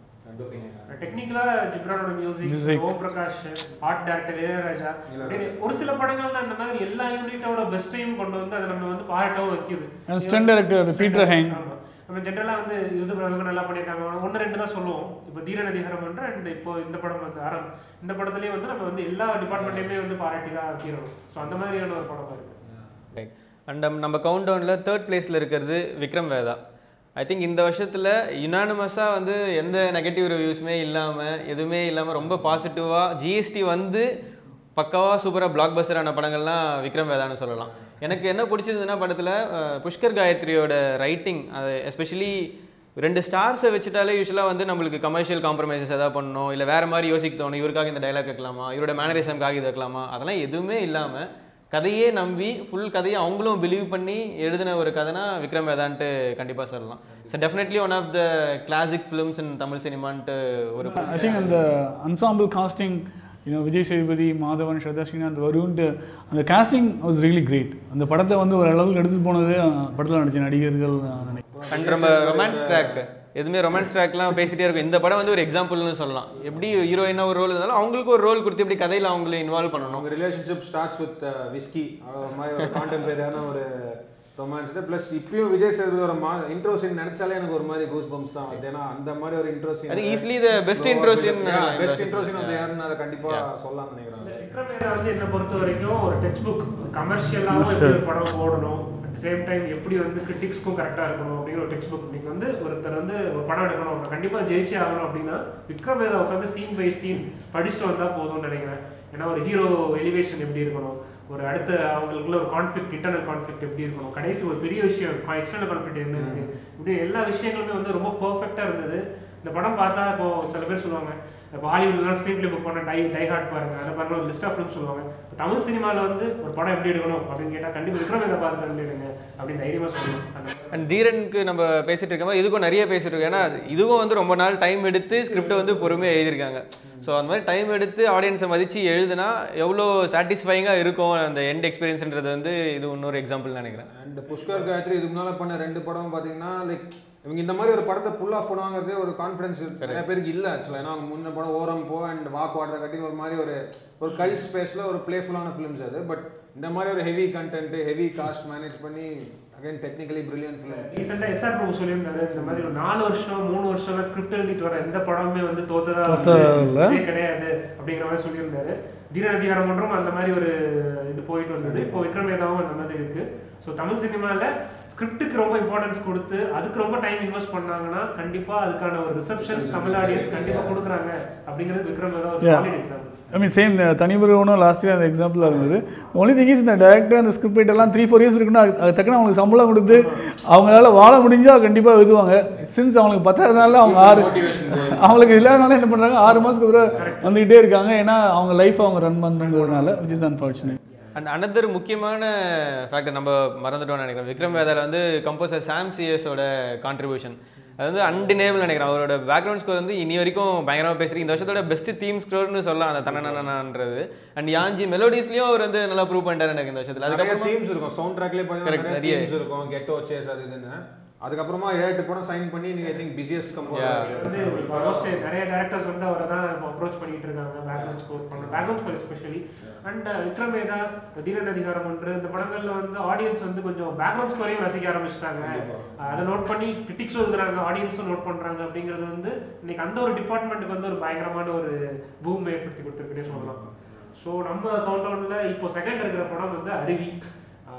டெக்னிக்கலா ஜிப்ரானோட Music. Music Om Prakash art director Ilaiyaraaja அப்படின்னு ஒரு சில படங்கள்ல அந்த மாதிரி எல்லா யூனிட்டோட பெஸ்ட்டையும் கொண்டு வந்து அதை நம்ம வந்து பாராட்டவும் வைக்குது And stunt director Peter Heng. ஆமா. நம்ம ஜென்ரலா வந்து இது இவங்க நல்லா பண்ணியிருக்காங்க ஒன்று ரெண்டு தான் சொல்லுவோம் இப்போ தீர நதிகரம் என்ற அண்ட் இப்போ இந்த படம் வந்து அறம் இந்த படத்துலயே வந்து நம்ம வந்து எல்லா டிபார்ட்மெண்ட்டையுமே வந்து பாராட்டி தான் வைக்கிறோம் ஸோ அந்த மாதிரியான ஒரு படம் இருக்கு ரைட் அண்ட் நம்ம கவுண்ட் டவுனில் தேர்ட் பிளேஸில் இருக்கிறது விக்ரம் வேதா ஐ திங்க் இந்த வருஷத்தில் யுனானிமஸாக வந்து எந்த நெகட்டிவ் ரிவ்யூஸுமே இல்லாமல் எதுவுமே இல்லாமல் ரொம்ப பாசிட்டிவாக ஜிஎஸ்டி வந்து பக்காவாக சூப்பராக பிளாக் பஸ்டரான படங்கள்லாம் விக்ரம் வேதான்னு சொல்லலாம் எனக்கு என்ன பிடிச்சதுன்னா படத்தில் புஷ்கர் காயத்ரியோட ரைட்டிங் அது எஸ்பெஷலி ரெண்டு ஸ்டார்ஸை வச்சுட்டாலே யூஸ்வலாக வந்து நம்மளுக்கு கமர்ஷியல் காம்ப்ரமைசஸ் எதாவது பண்ணணும் இல்லை வேறு மாதிரி யோசிக்க தோணும் இவருக்காக இந்த டைலாக் வைக்கலாமா இவரோட மேனரிசம்காக இது வைக்கலாமா அதெல்லாம் எதுவுமே இல்லாமல் கதையே நம்பி ஃபுல் கதையை அவங்களும் பிலீவ் பண்ணி எழுதின ஒரு கதைனா விக்ரம் வேதான்ட்டு கண்டிப்பாக சொல்லலாம் so definitely one of the classic films in Tamil சினிமான்ட்டு ஒரு ஐ திங்க் அந்த ensemble casting you know Vijay Sethupathi Madhavan Shraddha Srinath வருண்ட்டு அந்த காஸ்டிங் வாஸ் ரியலி கிரேட் அந்த படத்தை வந்து ஒரு அளவுக்கு எடுத்துகிட்டு போனது படத்தில் நடிச்ச நடிகர்கள் நான் நினைக்கிறேன் அண்ட் நம்ம ரொமான்ஸ் ட்ராக் எதுவுமே ரொமான்ஸ் ட்ராக்லாம் பேசிட்டே இருக்கும் இந்த படம் வந்து ஒரு எக்ஸாம்பிள்னு சொல்லலாம் எப்படி ஹீரோயினா ஒரு ரோல் இருந்தாலும் அவங்களுக்கு ஒரு ரோல் கொடுத்து எப்படி கதையில் அவங்கள இன்வால்வ் பண்ணணும் அவங்க ரிலேஷன்ஷிப் ஸ்டார்ட்ஸ் வித் விஸ்கி ஒரு மாதிரி ஒரு கான்டெம்பரரியான ஒரு ரொமான்ஸ் ப்ளஸ் இப்பயும் விஜய் சேதுபதி ஒரு மா இன்ட்ரோ சீன் நினைச்சாலே எனக்கு ஒரு மாதிரி கூஸ் பம்ஸ் தான் வருது ஏன்னா அந்த மாதிரி ஒரு இன்ட்ரோ சீன் அது easily the best intro scene best intro scene அந்த யாருன்னு அதை கண்டிப்பா சொல்லலாம்னு நினைக்கிறேன் இந்த விக்ரம் வேதா வந்து என்னை பொறுத்த வரைக்கும் ஒரு டெக்ஸ்ட் புக் கமர்ஷியலாகவும் எப்படி ஒரு படம் ஓடணும் அட் சேம் டைம் எப்படி வந்து கிரிட்டிக்ஸ்க்கும் கரெக்டாக இருக்கணும் அப்படிங்கிற ஒரு டெக்ஸ்ட் புக் இன்னைக்கு வந்து ஒருத்தர் வந்து ஒரு படம் எடுக்கணும் அவங்க கண்டிப்பாக ஜெயிச்சே ஆகணும் அப்படின்னா விக்ரம் வேதா உட்காந்து சீன் பை சீன் படிச்சுட்டு வந்தால் போதும்னு நினைக்கிறேன் ஏன்னா ஒரு ஹீரோ எலிவேஷன் எப்படி இருக்கணும் ஒரு அடுத்த அவங்களுக்குள்ள ஒரு கான்ஃப்ளிக்ட் இன்டர்னல் கான்ஃப்ளிக்ட் எப்படி இருக்கணும் கடைசி ஒரு பெரிய விஷயம் எக்ஸ்டர்னல் கான்ஃப்ளிக்ட் என்ன இருக்கு இப்படி எல்லா விஷயங்களுமே வந்து ரொம்ப பர்ஃபெக்டாக இருந்தது இந்த படம் பார்த்தா இப்போ சில பேர் சொல்லுவாங்க இப்போ ஹாலிவுட்லாம் ஸ்க்ரீன் பிளே புக் பண்ண டை டை ஹார்ட் பாருங்க அதை பண்ண ஒரு லிஸ்ட் ஆஃப் ஃபிலிம் சொல்லுவாங்க இப்ப தமிழ் சினிமாவில் வந்து ஒரு படம் எப்படி எடுக்கணும் அப்படின்னு கேட்டால் கண்டிப்பாக விக்ரம் இதை பார்த்து பண்ணிடுங்க அப்படின்னு தைரியமாக சொல்லணும் அந்த அண்ட் தீரனுக்கு நம்ம பேசிட்டு இருக்கோம் இதுக்கும் நிறைய பேசிட்டு இருக்கோம் ஏன்னா இதுவும் வந்து ரொம்ப நாள் டைம் எடுத்து ஸ்கிரிப்டை வந்து பொறுமையாக எழுதியிருக்காங்க ஸோ அந்த மாதிரி டைம் எடுத்து ஆடியன்ஸை மதித்து எழுதுனா எவ்வளோ சாட்டிஸ்ஃபைங்காக இருக்கும் அந்த எண்ட் எக்ஸ்பீரியன்ஸ்ன்றது வந்து இது இன்னொரு எக்ஸாம்பிள் நினைக்கிறேன் அண்ட் புஷ்கர் காயத்ரி இதுக்கு முன்னால பண்ண ரெண்டு படம் பார்த்தீங்கன்னா லைக் இவங்க இந்த மாதிரி ஒரு படத்தை புல் ஆஃப் பண்ணுவாங்கிறதே ஒரு கான்ஃபிடன்ஸ் நிறைய பேருக்கு இல்லை ஆக்சுவலாக ஏன்னா அவங்க முன்ன படம் ஓரம் போ அண்ட் வாக் வாட்டர் கட்டி ஒரு மாதிரி ஒரு ஒரு கல் ஸ்பேஸில் ஒரு பிளேஃபுல்லான ஃபிலிம்ஸ் அது பட் இந்த மாதிரி ஒரு heavy content heavy cast manage பண்ணி அகைன் டெக்னிக்கலி பிரில்லியன் ஃபிலிம் ரீசெண்டாக எஸ்ஆர் பிரபு சொல்லியிருந்தாரு இந்த மாதிரி ஒரு நாலு வருஷம் மூணு வருஷம்லாம் ஸ்கிரிப்ட் எழுதிட்டு வர எந்த படமுமே வந்து தோத்ததா தோத்ததா இல்ல. இதே கிடையாது அப்படிங்கிற மாதிரி சொல்லியிருந்தாரு தீரநதிகாரம் ஒன்றும் அந்த மாதிரி ஒரு இது போயிட்டு வந்தது இப்போ விக்ரமேதாவும் அந்த மாதிரி இருக்கு ஸோ தமிழ் சினிமாவில் ஸ்கிரிப்டுக்கு ரொம்ப இம்பார்ட்டன்ஸ் கொடுத்து அதுக்கு ரொம்ப டைம் இன்வெஸ்ட் பண்ணாங்கன்னா கண்டிப்பா அதுக்கான ஒரு ரிசப்ஷன் தமிழ் ஆடியன்ஸ் கண்டிப்பா கொடுக்குறாங்க அப்படிங்கிறது விக்ரமேதா ஒரு Yeah. Solid example I mean same தனிபுரவனும் லாஸ்ட் இயர் அந்த எக்ஸாம்பிளாக இருந்தது ஒன்லி திங் இஸ் இந்த டேரக்டர் அந்த ஸ்கிரிப்ட் எல்லாம் த்ரீ ஃபோர் இயர்ஸ் இருக்குன்னா அது- அது தக்கன அவங்களுக்கு சம்பளம் கொடுத்து அவங்களால வாழ முடிஞ்சால் கண்டிப்பாக எழுதுவாங்க சின்ஸ் அவங்களுக்கு பத்தாதனால அவங்க ஆறு அவங்களுக்கு இல்லாதனால என்ன பண்ணுறாங்க ஆறு மாதத்துக்கு ஒரு வந்துக்கிட்டே இருக்காங்க ஏன்னா அவங்க லைஃப் அவங்க ரன் பண்ணுங்கிறதுனால which is unfortunate and another முக்கியமான ஃபேக்டர் நம்ம மறந்துட்டோம்னு நினைக்கிறேன் விக்ரம் வேதால வந்து கம்போசர் சாம் சிஎஸோட கான்ட்ரிபியூஷன் அது வந்து அன்டினேபிள் நினைக்கிறேன் அவரோட பேக்ரவுண்ட் ஸ்கோர் வந்து இனி வரைக்கும் பயங்கரமாக பேசுறீங்க இந்த வருஷத்தோட பெஸ்ட் தீம் ஸ்கோர்னு சொல்லலாம் அந்த தனனனன்றது அண்ட் யாஞ்சி மெலோடிஸ்லயும் அவர் வந்து நல்லா ப்ரூவ் பண்ணிட்டாரு எனக்கு இந்த வருஷத்துல நிறைய அதுக்கப்புறம் தீம்ஸ் இருக்கும் சவுண்ட் ட்ராக்லேயே Correct, பார்த்தீங்கன்னா நிறைய நிறைய. தீம்ஸ் இருக்கும் கெட்டோ சேஸ் அது இதுன்னு அதுக்கப்புறமா ஏழு படம் சைன் பண்ணி நீங்க ஐ திங்க் பிஸியஸ்ட் கம்போசர் வந்து ஆல்மோஸ்ட் நிறைய டேரக்டர்ஸ் வந்து அவரை தான் அப்ரோச் பண்ணிட்டு இருக்காங்க பேக்ரவுண்ட் ஸ்கோர் பண்ண background score especially and Vikram Vedha Theeran Adhigaaram ஒன்று இந்த படங்கள்ல வந்து ஆடியன்ஸ் வந்து கொஞ்சம் பேக்ரவுண்ட் ஸ்கோரையும் ரசிக்க ஆரம்பிச்சிட்டாங்க அதை நோட் பண்ணி கிரிட்டிக்ஸும் எழுதுறாங்க ஆடியன்ஸும் நோட் பண்றாங்க அப்படிங்கிறது வந்து இன்னைக்கு அந்த ஒரு டிபார்ட்மெண்ட்டுக்கு வந்து ஒரு பயங்கரமான ஒரு பூம் ஏற்படுத்தி கொடுத்துருக்குன்னே சொல்லலாம் ஸோ நம்ம கவுண்டவுனில் இப்போ செகண்ட் இருக்கிற படம் வந்து அருவி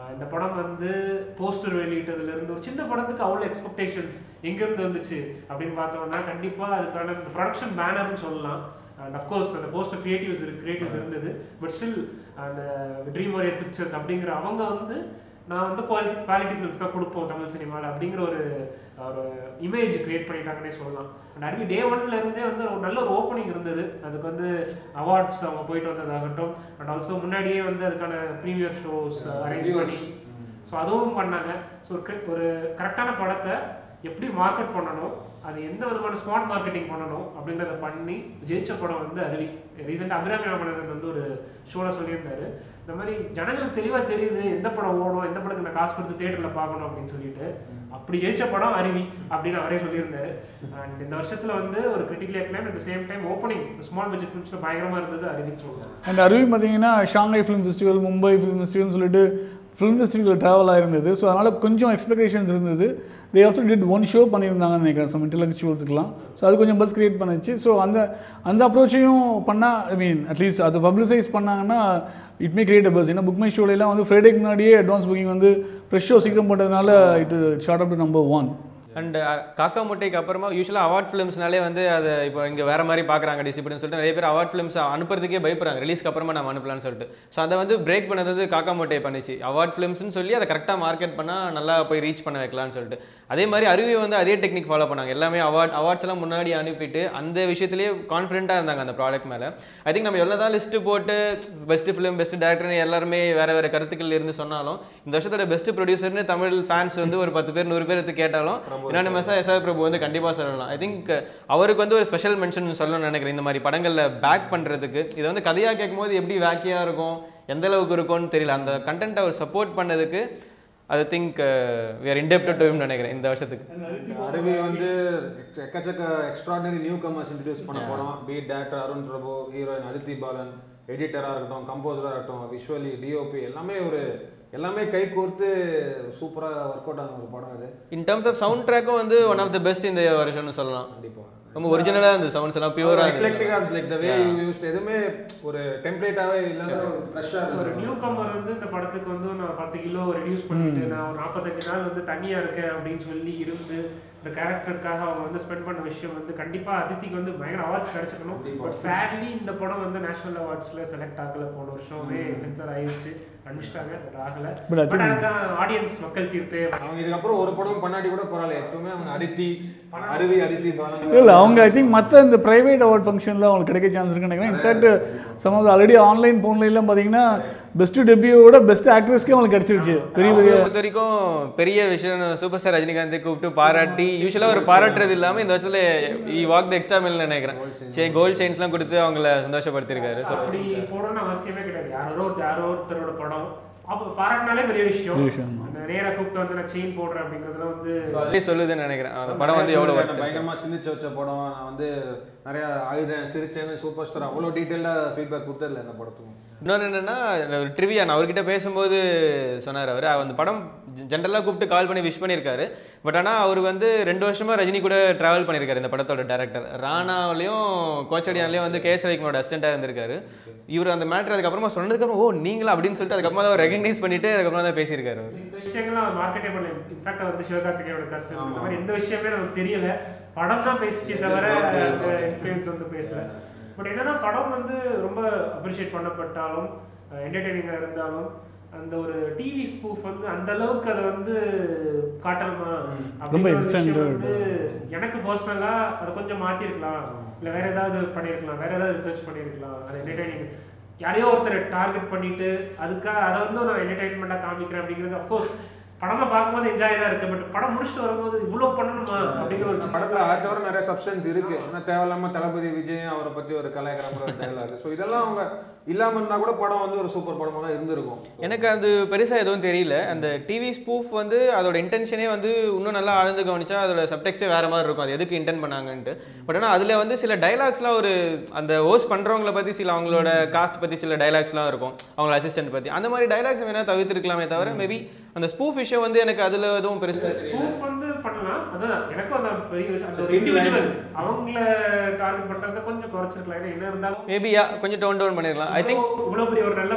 ஆஹ் இந்த படம் வந்து போஸ்டர் வெளியிட்டதுல இருந்து ஒரு சின்ன படத்துக்கு அவ்வளோ எக்ஸ்பெக்டேஷன்ஸ் எங்கேருந்து வந்துச்சு அப்படின்னு பார்த்தோம்னா கண்டிப்பாக அதுக்கான ப்ரொடக்ஷன் பேனர்னு சொல்லலாம் அண்ட் அஃப்கோர்ஸ் அந்த போஸ்டர் கிரியேட்டிவ்ஸ் கிரியேட்டிவ்ஸ் இருந்தது பட் ஸ்டில் அந்த ட்ரீம் ஓரியர் பிக்சர்ஸ் அப்படிங்கிற அவங்க வந்து நான் வந்து குவாலிட்டி குவாலிட்டி ஃபிலிம்ஸ் தான் கொடுப்போம் தமிழ் சினிமாவில் அப்படிங்கிற ஒரு ஒரு இமேஜ் கிரியேட் பண்ணிட்டாங்கன்னே சொல்லலாம் அண்ட் அருவி டே ஒன்ல இருந்தே வந்து ஒரு நல்ல ஒரு ஓப்பனிங் இருந்தது அதுக்கு வந்து அவார்ட்ஸ் அவங்க போயிட்டு வந்ததாகட்டும் அண்ட் ஆல்சோ முன்னாடியே வந்து அதுக்கான ப்ரீமியர் ஷோஸ் அரேஞ்ச் பண்ணி ஸோ அதுவும் பண்ணாங்க ஸோ ஒரு கரெக்டான படத்தை எப்படி மார்க்கெட் பண்ணணும் அது எந்த விதமான ஸ்மார்ட் மார்க்கெட்டிங் பண்ணணும் அப்படிங்கிறத பண்ணி ஜெயிச்ச படம் வந்து அருவி ரீசெண்டாக அபிராமி ராமநாதன் வந்து ஒரு ஷோவில் சொல்லியிருந்தாரு இந்த மாதிரி ஜனங்களுக்கு தெளிவாக தெரியுது எந்த படம் ஓடும் எந்த படத்துக்கு நான் காசு கொடுத்து தேட்டரில் பார்க்கணும் அப்படின்னு சொல்லிட்டு அப்படி ஜெயிச்ச படம் அருவி அப்படின்னு அவரே சொல்லியிருந்தாரு அண்ட் இந்த வருஷத்தில் வந்து ஒரு critically acclaim at same time opening small budget ஃபிலிம்ஸில் பயங்கரமாக இருந்தது அருவின்னு சொல்லலாம் அண்ட் அருவி பார்த்தீங்கன்னா Shanghai film festival Mumbai film ஃபெஸ்டிவல்னு சொல்லிட்டு ஃபிலிம் ஃபெஸ்டிவல் ட்ராவல் ஆயிருந்தது ஸோ அதனால் கொஞ்சம் எக்ஸ்பெக்டேஷன்ஸ் இருந்தது they also did one show பண்ணியிருந்தாங்கன்னு நினைக்கிறேன் சம் இன்டெலெக்சுவல்ஸுக்குலாம் ஸோ அது கொஞ்சம் பஸ் கிரியேட் பண்ணுச்சு ஸோ அந்த அந்த அப்ரோச்சையும் பண்ணால் ஐ மீன் அட்லீஸ்ட் அதை பப்ளிசைஸ் பண்ணாங்கன்னா இட் மே கிரியேட் பஸ் ஏன்னா புக் மை ஷோலாம் வந்து ஃப்ரைடேக்கு முன்னாடியே அட்வான்ஸ் புக்கிங் வந்து ஃப்ரெஷ் ஷோ சீக்கிரம் போட்டதுனால it shot up to number one and காக்கா முட்டைக்கு அப்புறமா யூஸ்வலாக அவார்ட் ஃபிலிம்ஸ்னாலே வந்து அதை இப்போ இங்கே வேற மாதிரி பார்க்குறாங்க டிசிப்ளின் சொல்லிட்டு நிறைய பேர் அவார்ட் ஃபிலிம்ஸ் அனுப்புறதுக்கே பயப்படுறாங்க ரிலீஸ்க்கு அப்புறமா நம்ம அனுப்பலாம்னு சொல்லிட்டு ஸோ அதை வந்து பிரேக் பண்ணது வந்து காக்கா முட்டை பண்ணிச்சு அவார்ட் ஃபிலிம்ஸ்னு சொல்லி அதை கரெக்டாக மார்க்கெட் பண்ணால் நல்லா போய் ரீச் பண்ண வைக்கலாம்னு சொல்லிட்டு அதே மாதிரி அருவி வந்து அதே டெக்னிக் ஃபாலோ பண்ணாங்க எல்லாமே அவார்ட் அவார்ட்ஸ் எல்லாம் முன்னாடி அனுப்பிட்டு அந்த விஷயத்திலேயே கான்ஃபிடென்ட்டாக இருந்தாங்க அந்த ப்ராடக்ட் மேலே ஐ திங்க் நம்ம எவ்வளோ தான் லிஸ்ட்டு போட்டு பெஸ்ட் ஃபிலிம் பெஸ்ட் டேரக்டர்னு எல்லாருமே வேற வேற கருத்துக்கள் இருந்து சொன்னாலும் இந்த வருஷத்தோட பெஸ்ட் ப்ரொடியூசர்னு தமிழ் ஃபேன்ஸ் வந்து ஒரு பத்து பேர் நூறு பேர் எடுத்து கேட்டாலும் என்னென்ன மெசா எஸ் பிரபு வந்து கண்டிப்பாக சொல்லலாம் ஐ திங்க் அவருக்கு வந்து ஒரு ஸ்பெஷல் மென்ஷன் சொல்லணும்னு நினைக்கிறேன் இந்த மாதிரி படங்களில் பேக் பண்ணுறதுக்கு இது வந்து கதையாக கேட்கும்போது எப்படி வேக்கியாக இருக்கும் எந்த அளவுக்கு இருக்கும்னு தெரியல அந்த கண்டென்ட் அவர் சப்போர்ட் பண்ணதுக்கு I think we are indebted to நினைக்கிறேன் இந்த வருஷத்துக்கு அருவி வந்து எக்க- எக்கச்சக்க எக்ஸ்ட்ராடனரி நியூ கமர்ஸ் இன்ட்ரடியூஸ் பண்ண போறோம் பீட் டேரக்டர் அருண் பிரபு ஹீரோயின் அதித்தி பாலன் எடிட்டராக இருக்கட்டும் கம்போசராக இருக்கட்டும் விஷுவலி டிஓபி எல்லாமே ஒரு எல்லாமே கை கோர்த்து சூப்பராக ஒர்க் அவுட் ஆன ஒரு படம் இது இன் டர்ம்ஸ் ஆஃப் சவுண்ட் ட்ராக்கும் வந்து ஒன் ஆஃப் த பெஸ்ட் இந்த வருஷம்னு சொல்லலாம் கண்டிப்பா ரொம்ப ஒரிஜினலாக இருந்தது சவுண்ட்ஸ் எல்லாம் பியூராக எக்லெக்டிக் ஆப்ஸ் like the way you used எதுவுமே ஒரு டெம்ப்ளேட்டாவே இல்லாத ஃப்ரெஷ்ஷாக ஒரு இருந்துச்சு நியூ கமர் வந்து இந்த படத்துக்கு வந்து நான் பத்து கிலோ ரெடியூஸ் பண்ணிட்டு நான் ஒரு நாற்பத்தஞ்சு நாள் வந்து தனியா இருக்கேன் அப்படின்னு சொல்லி இருந்து இந்த கேரக்டருக்காக அவங்க வந்து ஸ்பெண்ட் பண்ண விஷயம் வந்து கண்டிப்பா அதித்திக்கு வந்து பயங்கர அவார்ட்ஸ் கிடைச்சிக்கணும் பட் சேட்லி இந்த படம் வந்து நேஷனல் அவார்ட்ஸ்ல செலக்ட் ஆகல போன வருஷமே சென்சர் ஆயிருச்சு அனுப்பிச்சிட்டாங்க பட் ஆகல But I பட் அதுதான் ஆடியன்ஸ் மக்கள் தீர்ப்பே அவங்க இதுக்கப்புறம் ஒரு படம் பண்ணாட்டி கூட பரவாயில்ல எப்பவுமே அவங்க அதித்தி அருவி அதித்தி பாலன் இல்லை அவங்க ஐ திங்க் மற்ற இந்த ப்ரைவேட் அவார்ட் ஃபங்க்ஷனில் அவங்களுக்கு கிடைக்க சான்ஸ் இருக்குன்னு நினைக்கிறேன் in fact some of already online ஃபோன்லாம் பார்த்தீங்கன்னா பெஸ்ட் டெபியூவோட பெஸ்ட் ஆக்ட்ரஸ்க்கே அவங்களுக்கு கிடைச்சிருச்சு பெரிய பெரிய பொறுத்த வரைக்கும் பெரிய விஷயம் சூப்பர் ஸ்டார் ரஜினிகாந்த் கூப்பிட்டு பாராட்டி யூஸ்வலாக ஒரு பாராட்டுறது இல்லாமல் இந்த வருஷத்துல ஈ வாக் த எக்ஸ்ட்ரா மில் நினைக்கிறேன் சரி கோல்ட் செயின்ஸ்லாம் கொடுத்து அவங்கள சந்தோஷப்படுத்திருக்காரு ஸோ அப்படி போடணும்னு அவசியமே கிடையாது யாரோ ஒரு- யாரோ ஒருத்தரோட படம் அப்போ பாராட்டினாலே பெரிய விஷயம் பெரிய விஷயம். நேரா கூப்பிட்டு வந்து நான் செயின் போடுறேன் அப்படிங்கிறதுல வந்து அதே சொல்லுதுன்னு நினைக்கிறேன் அந்த படம் வந்து எவ்வளோ நான் பயங்கரமா சிந்திச்சு வச்ச படம் நான் வந்து நிறைய அழுதேன் சிரிச்சேன்னு சூப்பர் ஸ்டார் அவ்வளோ டீட்டெயிலாக ஃபீட்பேக் கொடுத்ததில்ல இந்த படத்துக்கும் இன்னொன்று என்னன்னா ஒரு ட்ரிவியா நான் அவர்கிட்ட பேசும்போது சொன்னார் அவர் அந்த படம் ஜென்ரலாக கூப்பிட்டு கால் பண்ணி விஷ் பண்ணியிருக்காரு பட் ஆனால் அவர் வந்து ரெண்டு வருஷமா ரஜினி கூட ட்ராவல் பண்ணியிருக்காரு இந்த படத்தோட டேரக்டர் ராணாவிலையும் கோச்சடியான்லையும் வந்து கேஎஸ் ரவிக்குமாரோட அசிஸ்டண்டாக இருந்திருக்காரு இவர் அந்த மேட்ரு அதுக்கப்புறமா சொன்னதுக்கப்புறம் ஓ நீங்களா அப்படின்னு சொல்லிட்டு அதுக்கப்புறமா தான் ரெகக்னைஸ் பண்ணிட்டு அதுக்கப்புறமா தான் பேசியிருக்காரு அவர் இந்த விஷயங்கள்லாம் மார்க்கெட்டே பண்ணல இன்ஃபேக்ட் வந்து சிவகார்த்திகேயோட கசன் இந்த மாதிரி எந்த விஷயமே நமக்கு தெரியல படம் தான் பேசிச்சே தவிர இன்ஃப்ளூயன்ஸ் வந்து பேசல பட் என்னன்னா படம் வந்து ரொம்ப அப்ரிஷியேட் பண்ணப்பட்டாலும் என்டர்டெய்னிங்காக இருந்தாலும் அந்த ஒரு டிவி ஸ்பூஃப் வந்து அந்த அளவுக்கு அதை வந்து காட்டணுமா அப்படிங்கிற ஒரு விஷயம் extended. வந்து எனக்கு பர்சனலா அதை கொஞ்சம் மாத்திருக்கலாம் இல்ல வேற ஏதாவது பண்ணிருக்கலாம் வேற ஏதாவது ரிசர்ச் பண்ணிருக்கலாம் அது என்டர்டைனிங் யாரையோ ஒருத்தர் டார்கெட் பண்ணிட்டு அதுக்காக அதை வந்து நான் என்டர்டைன்மெண்டா காமிக்கிறேன் அப்படிங்கிறது அஃப்கோர்ஸ் படமா பார்க்கும்போது என்ஜாய் தான் இருக்கு பட் படம் முடிச்சுட்டு வரும்போது இவ்வளவு பண்ணணுமா அப்படிங்கிற ஒரு சின்ன- படத்துல அதை தவிர நிறைய சப்ஸ்டன்ஸ் இருக்கு ஏன்னா தேவையில்லாம தளபதி விஜய் அவரை பத்தி ஒரு கலாய்க்கிற மாதிரி ஒரு dialogue. ஸோ இதெல்லாம் அவங்க இல்லாம இருந்தா கூட படம் வந்து ஒரு சூப்பர் படமா தான் இருந்திருக்கும் எனக்கு அது பெருசா எதுவும் தெரியல அந்த டிவி ஸ்பூஃப் வந்து அதோட இன்டென்ஷனே வந்து இன்னும் நல்லா ஆழ்ந்து கவனிச்சா அதோட சப்டெக்ஸ்டே வேற மாதிரி இருக்கும் அது எதுக்கு இன்டென்ட் பண்ணாங்கன்ட்டு பட் ஆனால் அதில் வந்து சில டைலாக்ஸ்லாம் ஒரு அந்த ஹோஸ்ட் பண்றவங்கள பத்தி சில அவங்களோட காஸ்ட் பத்தி சில டைலாக்ஸ்லாம் இருக்கும் அவங்கள அசிஸ்டன்ட் பத்தி அந்த மாதிரி டைலாக்ஸ் வேணா தவிர்த்திருக்கலாமே தவிர மேபி அந்த ஸ்பூஃப் விஷயம் வந்து எனக்கு அதுல எதுவும் பெருசா தெரியல proof வந்து பண்ணலாம் அதான் எனக்கும் அந்த பெரிய விஷயம் அந்த ஒரு இண்டிவிஜுவல் அவங்கள டார்கெட் பண்றத கொஞ்சம் குறைச்சிருக்கலாம் ஏன்னா என்ன இருந்தாலும் மேபி கொஞ்சம் டோன் டவுன் பண்ணிருக்கலாம் ஐ திங்க் இவ்வளவு- இவ்வளவு பெரிய ஒரு நல்ல படம்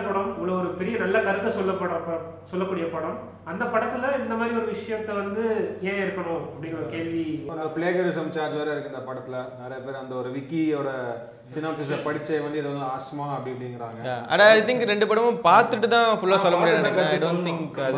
இவ்வளோ ஒரு பெரிய நல்ல கருத்தை சொல்லப்பட ப- சொல்லக்கூடிய படம் அந்த படத்துல இந்த மாதிரி ஒரு விஷயத்த வந்து ஏன் இருக்கணும் அப்படிங்கிற ஒரு கேள்வி அந்த பிளேகரிசம் சார்ஜ் வேற இருக்கு இந்த படத்துல நிறைய பேர் அந்த ஒரு விக்கியோட சினாப்சிஸை படிச்சே வந்து இது வந்து ஆஸ்மா அப்படி இப்படிங்கிறாங்க அட ஐ திங்க் ரெண்டு படமும் பார்த்துட்டு தான் ஃபுல்லாக சொல்ல முடியாது ஐ டோன்ட் திங்க் அது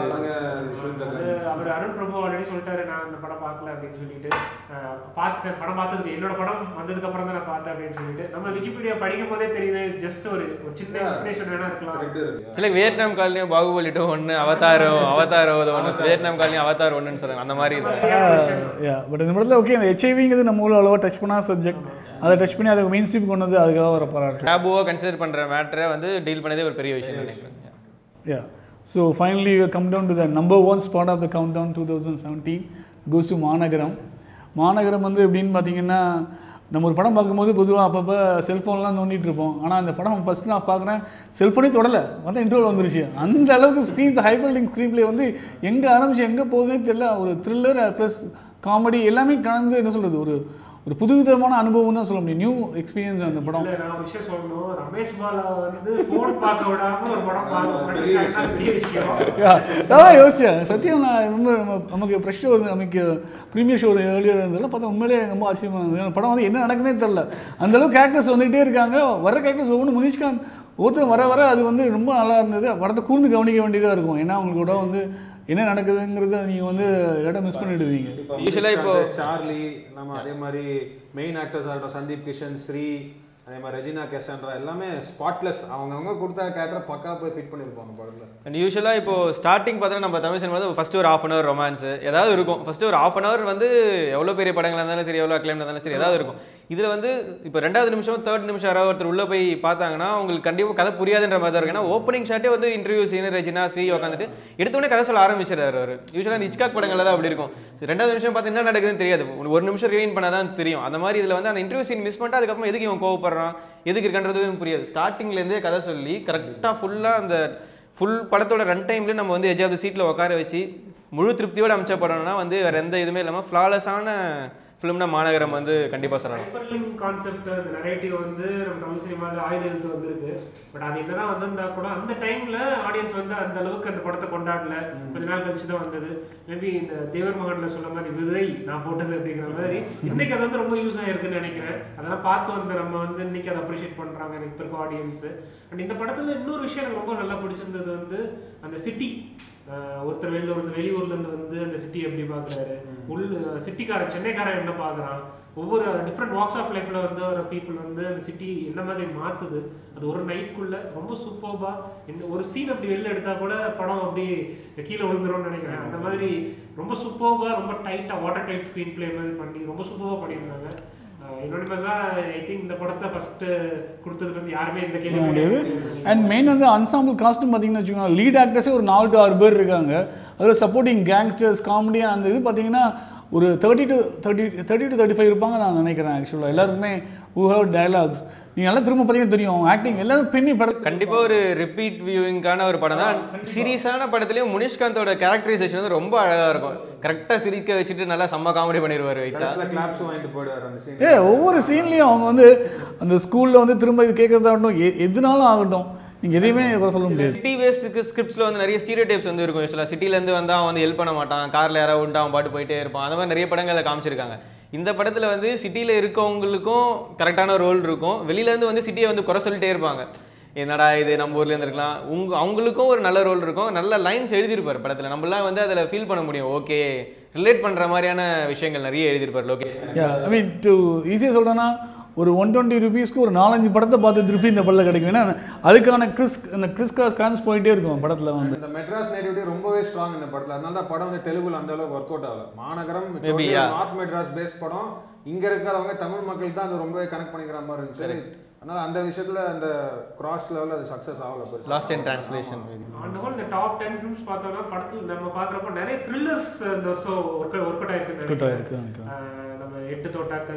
அது அவர் அருண் பிரபு ஆல்ரெடி சொல்லிட்டாரு நான் இந்த படம் பார்க்கல அப்படின்னு சொல்லிட்டு அஹ், பார்த்துட்டேன் படம் பார்த்ததுக்கு என்னோட படம் வந்ததுக்கு அப்புறம் தான் நான் பார்த்தேன் அப்படின்னு சொல்லிட்டு நம்ம விக்கிபீடியா படிக்கும் போதே தெரியுது ஜஸ்ட் ஒரு ஒரு சின்ன இன்ஸ்பிரேஷன் வேணா இருக்கலாம் சில வியட்நாம் காலனியும் பாகுபலி டூ ஒன்று அவதாரோ அவதாரோ ஒன்று வியட்நாம் காலனியும் அவதார் ஒன்றுன்னு சொல்றாங்க அந்த மாதிரி இருக்கு யா பட் இந்த படத்தில் ஓகே அந்த ஹெச்ஐவிங்கிறது நம்ம ஊரில் அவ்வளோவா டச் பண்ணாத சப்ஜெக்ட் அதை டச் பண்ணி அதை மெயின் ஸ்ட்ரீம் கொண்டு வந்து அதுக்காக வர பாராட்டு டேபுவாக கன்சிடர் பண்ற மேட்டரை வந்து டீல் பண்ணதே ஒரு பெரிய விஷயம் நினைக்கிறேன் Yeah. So finally, we come down to the number one spot of the countdown 2017 goes to மாநகரம் மாநகரம் வந்து எப்படின்னு பார்த்தீங்கன்னா நம்ம ஒரு படம் பார்க்கும்போது பொதுவாக அப்பப்போ செல்ஃபோன்லாம் நோண்டிட்டு இருப்போம் ஆனால் அந்த படம் ஃபஸ்ட் நான் பார்க்குறேன் செல்ஃபோனே தொடலை பார்த்தா இன்டர்வல் வந்துருச்சு அந்த அளவுக்கு screen hyperlink screenplay வந்து எங்கே ஆரம்பிச்சு எங்கே போகுதுன்னே தெரியல ஒரு த்ரில்லர் ப்ளஸ் காமெடி எல்லாமே கலந்து என்ன சொல்கிறது ஒரு ஒரு புதுவிதமான அனுபவம் தான் சொல்ல முடியும் நியூ எக்ஸ்பீரியன்ஸ் அந்த படம் இல்ல நான் ஒரு விஷயம் சொல்லணும் ரமேஷ் பாலா வந்து போன் பார்க்க விடாம ஒரு படம் பார்க்க பண்ணிருக்காங்கன்னா பெரிய விஷயம் யா, அதான் யோசிச்சேன் சத்தியம் நான் ரொம்ப நம்ம- நமக்கு ஃப்ரெஷ் ஷோ நமக்கு ப்ரீமியர் ஷோ ஏர்லியர் இருந்ததில்ல பார்த்தா உண்மையிலேயே ரொம்ப ஆச்சரியமாக இருந்தது அந்த படம் வந்து என்ன நடக்குதுனே தெரில அந்த அளவுக்கு கேரக்டர்ஸ் வந்துகிட்டே இருக்காங்க வர கேரக்டர்ஸ் ஒவ்வொன்று முனிஷ்காந்த் ஒவ்வொருத்தரும் வர வர அது வந்து ரொம்ப நல்லா இருந்தது படத்தை கூர்ந்து கவனிக்க வேண்டியதாக இருக்கும் ஏன்னா அவங்களுக்கு கூட வந்து என்ன நடக்குதுங்கிறத நீங்கள் வந்து இடம் மிஸ் பண்ணிடுவீங்க Usually இப்போ- சார்லி நம்ம அதே மாதிரி மெயின் ஆக்டர்ஸ் ஆகட்டும் சந்தீப் கிஷன் ஸ்ரீ அதே மாதிரி ரெஜினா கெசாண்ட்ரா எல்லாமே ஸ்பாட்லெஸ் அவங்கவங்க கொடுத்த கேரக்டர் பக்கா போய் ஃபிட் பண்ணியிருப்பாங்க படத்துல அண்ட் யூஸ்வலாக இப்போ ஸ்டார்டிங் பார்த்தா நம்ம தமிழ் சினிமா வந்து ஃபஸ்ட்டு ஒரு ஆஃப் அன் ஹவர் ரொமான்ஸ் ஏதாவது இருக்கும் ஃபஸ்ட்டு ஒரு ஆஃப் அன் ஹவர் வந்து எவ்வளோ பெரிய படங்களாக இருந்தாலும் சரி எவ்வளோ அக்ளைம் இருந்தாலும் சரி ஏதாவது இருக்கும் இதில் வந்து இப்போ ரெண்டாவது நிமிஷம் தேர்ட் நிமிஷம் யாராவது ஒருத்தர் உள்ளே போய் பார்த்தாங்கன்னா உங்களுக்கு கண்டிப்பாக கதை புரியாதுன்ற மாதிரி தான் இருக்கும் ஏன்னா ஓப்பனிங் ஷாட்டே வந்து இன்டர்வியூ சீன் ரெஜினா ஸ்ரீ உட்காந்துட்டு எடுத்தோடனே கதை சொல்ல ஆரம்பிச்சிடாரு அவர் யூஸ்வலாக அந்த இச்காக் படங்கள்ல தான் அப்படி இருக்கும் ரெண்டாவது நிமிஷம் பார்த்து என்ன நடக்குதுன்னு தெரியாது ஒரு- ஒரு நிமிஷம் ரிவைன் பண்ணால் தான் தெரியும் அந்த மாதிரி இதில் வந்து அந்த இன்டர்வியூ சீன் மிஸ் பண்ணிட்டு அதுக்கப்புறம் எதுக்கு இவன் கோவப்படுறான் எதுக்கு இருக்கான்றதும் புரியாது ஸ்டார்டிங்லேருந்தே கதை சொல்லி கரெக்டாக ஃபுல்லாக அந்த ஃபுல் படத்தோட ரன் டைம்ல நம்ம வந்து எஜாவது சீட்டில் உட்கார வச்சு முழு திருப்தியோட அமைச்ச படம்னா வந்து வேற எந்த இதுவுமே இல்லாமல் ஃப்ளாலஸான ஃபிலிம்னா மாநகரம் வந்து கண்டிப்பாக சொல்லலாம் ஹைப்பர்லிங்க் கான்செப்ட் அந்த நரேட்டிவ் வந்து நம்ம தமிழ் சினிமாவில் ஆயுத எழுத்து வந்திருக்கு பட் அது என்னதான் வந்திருந்தா கூட அந்த டைம்ல ஆடியன்ஸ் வந்து அந்த அளவுக்கு அந்த படத்தை கொண்டாடல கொஞ்ச நாள் கழிச்சு தான் வந்தது மேபி இந்த தேவர் மகன்ல சொன்ன மாதிரி விதை நான் போட்டது அப்படிங்கிற மாதிரி இன்னைக்கு அது வந்து ரொம்ப யூஸ் ஆயிருக்குன்னு நினைக்கிறேன் அதெல்லாம் பார்த்து வந்த நம்ம வந்து இன்னைக்கு அதை அப்ரிஷியேட் பண்றாங்க எனக்கு இருக்க ஆடியன்ஸ் அண்ட் இந்த படத்துல இன்னொரு விஷயம் எனக்கு ரொம்ப நல்லா பிடிச்சிருந்தது வந்து அந்த சிட்டி ஒருத்தர் வெளியூர் இருந்து வெளியூர்ல இருந்து வந்து அந்த சிட்டி எப்படி பாக்குறாரு உள் சிட்டிக்காரன் சென்னைக்காரன் என்ன பார்க்கறான் ஒவ்வொரு டிஃப்ரெண்ட் வாக்ஸ் ஆஃப் லைஃப்ல வந்து வர பீப்புள் வந்து அந்த சிட்டி என்ன மாதிரி மாத்துது அது ஒரு நைட்குள்ள ரொம்ப சூப்பர்பா இந்த ஒரு சீன் அப்படி வெளில எடுத்தா கூட படம் அப்படி கீழே விழுந்துரும்னு நினைக்கிறேன் அந்த மாதிரி ரொம்ப சூப்பர்பா ரொம்ப டைட்டா வாட்டர் டைட் ஸ்க்ரீன் பிளே மாதிரி பண்ணி ரொம்ப சூப்பர்பா பண்ணியிருந்தாங்க இன்னொன்று ஐ திங்க் இந்த படத்தை ஃபர்ஸ்ட் கொடுத்ததுக்கு வந்து யாருமே இந்த கேள்வி முடியாது கேட்கல. அண்ட் மெயின் வந்து அன்சாம்பிள் காஸ்ட்டும் பார்த்தீங்கன்னு வச்சுக்கோங்க லீட் ஆக்டர்ஸே ஒரு நாலு டு ஆறு பேர் இருக்காங்க அதில் சப்போர்ட்டிங் கேங்ஸ்டர்ஸ் காமெடி அந்த இது பார்த்தீங்கன்னா ஒரு thirty to thirty thirty to thirty five இருப்பாங்க நான் நினைக்கிறேன் ஆக்சுவலாக எல்லாருக்குமே ஹூ ஹவ் டயலாக்ஸ் நீங்கள் நல்லா திரும்ப பார்த்தீங்கன்னா தெரியும் ஆக்டிங் எல்லாரும் பின்னி படம் கண்டிப்பாக ஒரு ரிப்பீட் வியூவிங்கான ஒரு படம் தான் சீரியஸான படத்துலையும் முனிஷ்காந்தோட கேரக்டரைசேஷன் வந்து ரொம்ப அழகாக இருக்கும் கரெக்டாக சிரிக்க வச்சுட்டு நல்லா செம்ம காமெடி பண்ணிடுவார் வெயிட்டா கடைசியில் கிளாப்ஸ் வாங்கிட்டு போயிடுவார் அந்த சீன் ஏ ஒவ்வொரு சீன்லேயும் அவங்க வந்து அந்த ஸ்கூலில் வந்து திரும்ப இது கேட்குறதாகட்டும் எ எதுனாலும் ஆகட்டும் நீங்கள் எதையுமே அப்புறம் சொல்ல முடியாது சிட்டி வேஸ்ட்டுக்கு ஸ்கிரிப்ட்ஸில் வந்து நிறைய ஸ்டீரியோ டைப்ஸ் வந்து இருக்கும் யூஸ்வலாக சிட்டிலேருந்து வந்து அவன் வந்து ஹெல்ப் பண்ண மாட்டான் காரில் யாராவது விட்டு அவன் பாட்டு போயிட்டே இருப்பான் அந்த மாதிரி நிறைய படங்களை காமிச்சிருக்காங்க இந்த படத்தில் வந்து சிட்டியில் இருக்கவங்களுக்கும் கரெக்டான ரோல் இருக்கும் வெளியிலேருந்து வந்து சிட்டியை வந்து குறை சொல்லிட்டே இருப்பாங்க என்னடா இது நம்ம ஊர்ல இருந்திருக்கலாம் உங்க அவங்களுக்கும் ஒரு நல்ல ரோல் இருக்கும் நல்ல லைன்ஸ் எழுதியிருப்பார் படத்தில் நம்மளாம் வந்து அதில் ஃபீல் பண்ண முடியும் ஓகே ரிலேட் பண்ணுற மாதிரியான விஷயங்கள் நிறைய எழுதியிருப்பார் லோகேஷ் யா ஐ மீன் டு ஈஸியாக சொல்கிறேன்னா ஒரு ஒன் டுவெண்ட்டி ருபீஸ்க்கு ஒரு நாலஞ்சு படத்தை பார்த்து திருப்பி இந்த படத்தில் கிடைக்கும் ஏன்னா அதுக்கான கிறிஸ் அந்த கிறிஸ் காஸ் கான்ஸ் போயிட்டே இருக்கும் படத்தில் வந்து இந்த மெட்ராஸ் நேட்டிவிட்டி ரொம்பவே ஸ்ட்ராங் இந்த படத்துல அதனால தான் படம் வந்து தெலுங்குல அந்த அளவுக்கு ஒர்க் அவுட் ஆகல Maanagaram Maybe, yeah. North Madras based படம் இங்க இருக்கிறவங்க தமிழ் மக்கள் தான் அது ரொம்பவே கனெக்ட் பண்ணிக்கிற மாதிரி இருந்துச்சு அதனால அந்த விஷயத்துல அந்த கிராஸ் லெவல்ல அது சக்சஸ் ஆகல பெருசா. லாஸ்ட் இன் டிரான்ஸ்லேஷன் அந்த ஹோல் இந்த டாப் டென் ஃபிலிம்ஸ் பார்த்தோம்னா படத்தில் நம்ம பார்க்குறப்போ நிறைய த்ரில்லர்ஸ் இந்த வருஷம் ஒர்க் ஒர்க் அவுட் ஆயிருக்குன்னு Workout நினைக்கிறேன் ஆயிருக்கு, okay. ஆஹ் நம்ம எட்டு தோட்டாக்கள்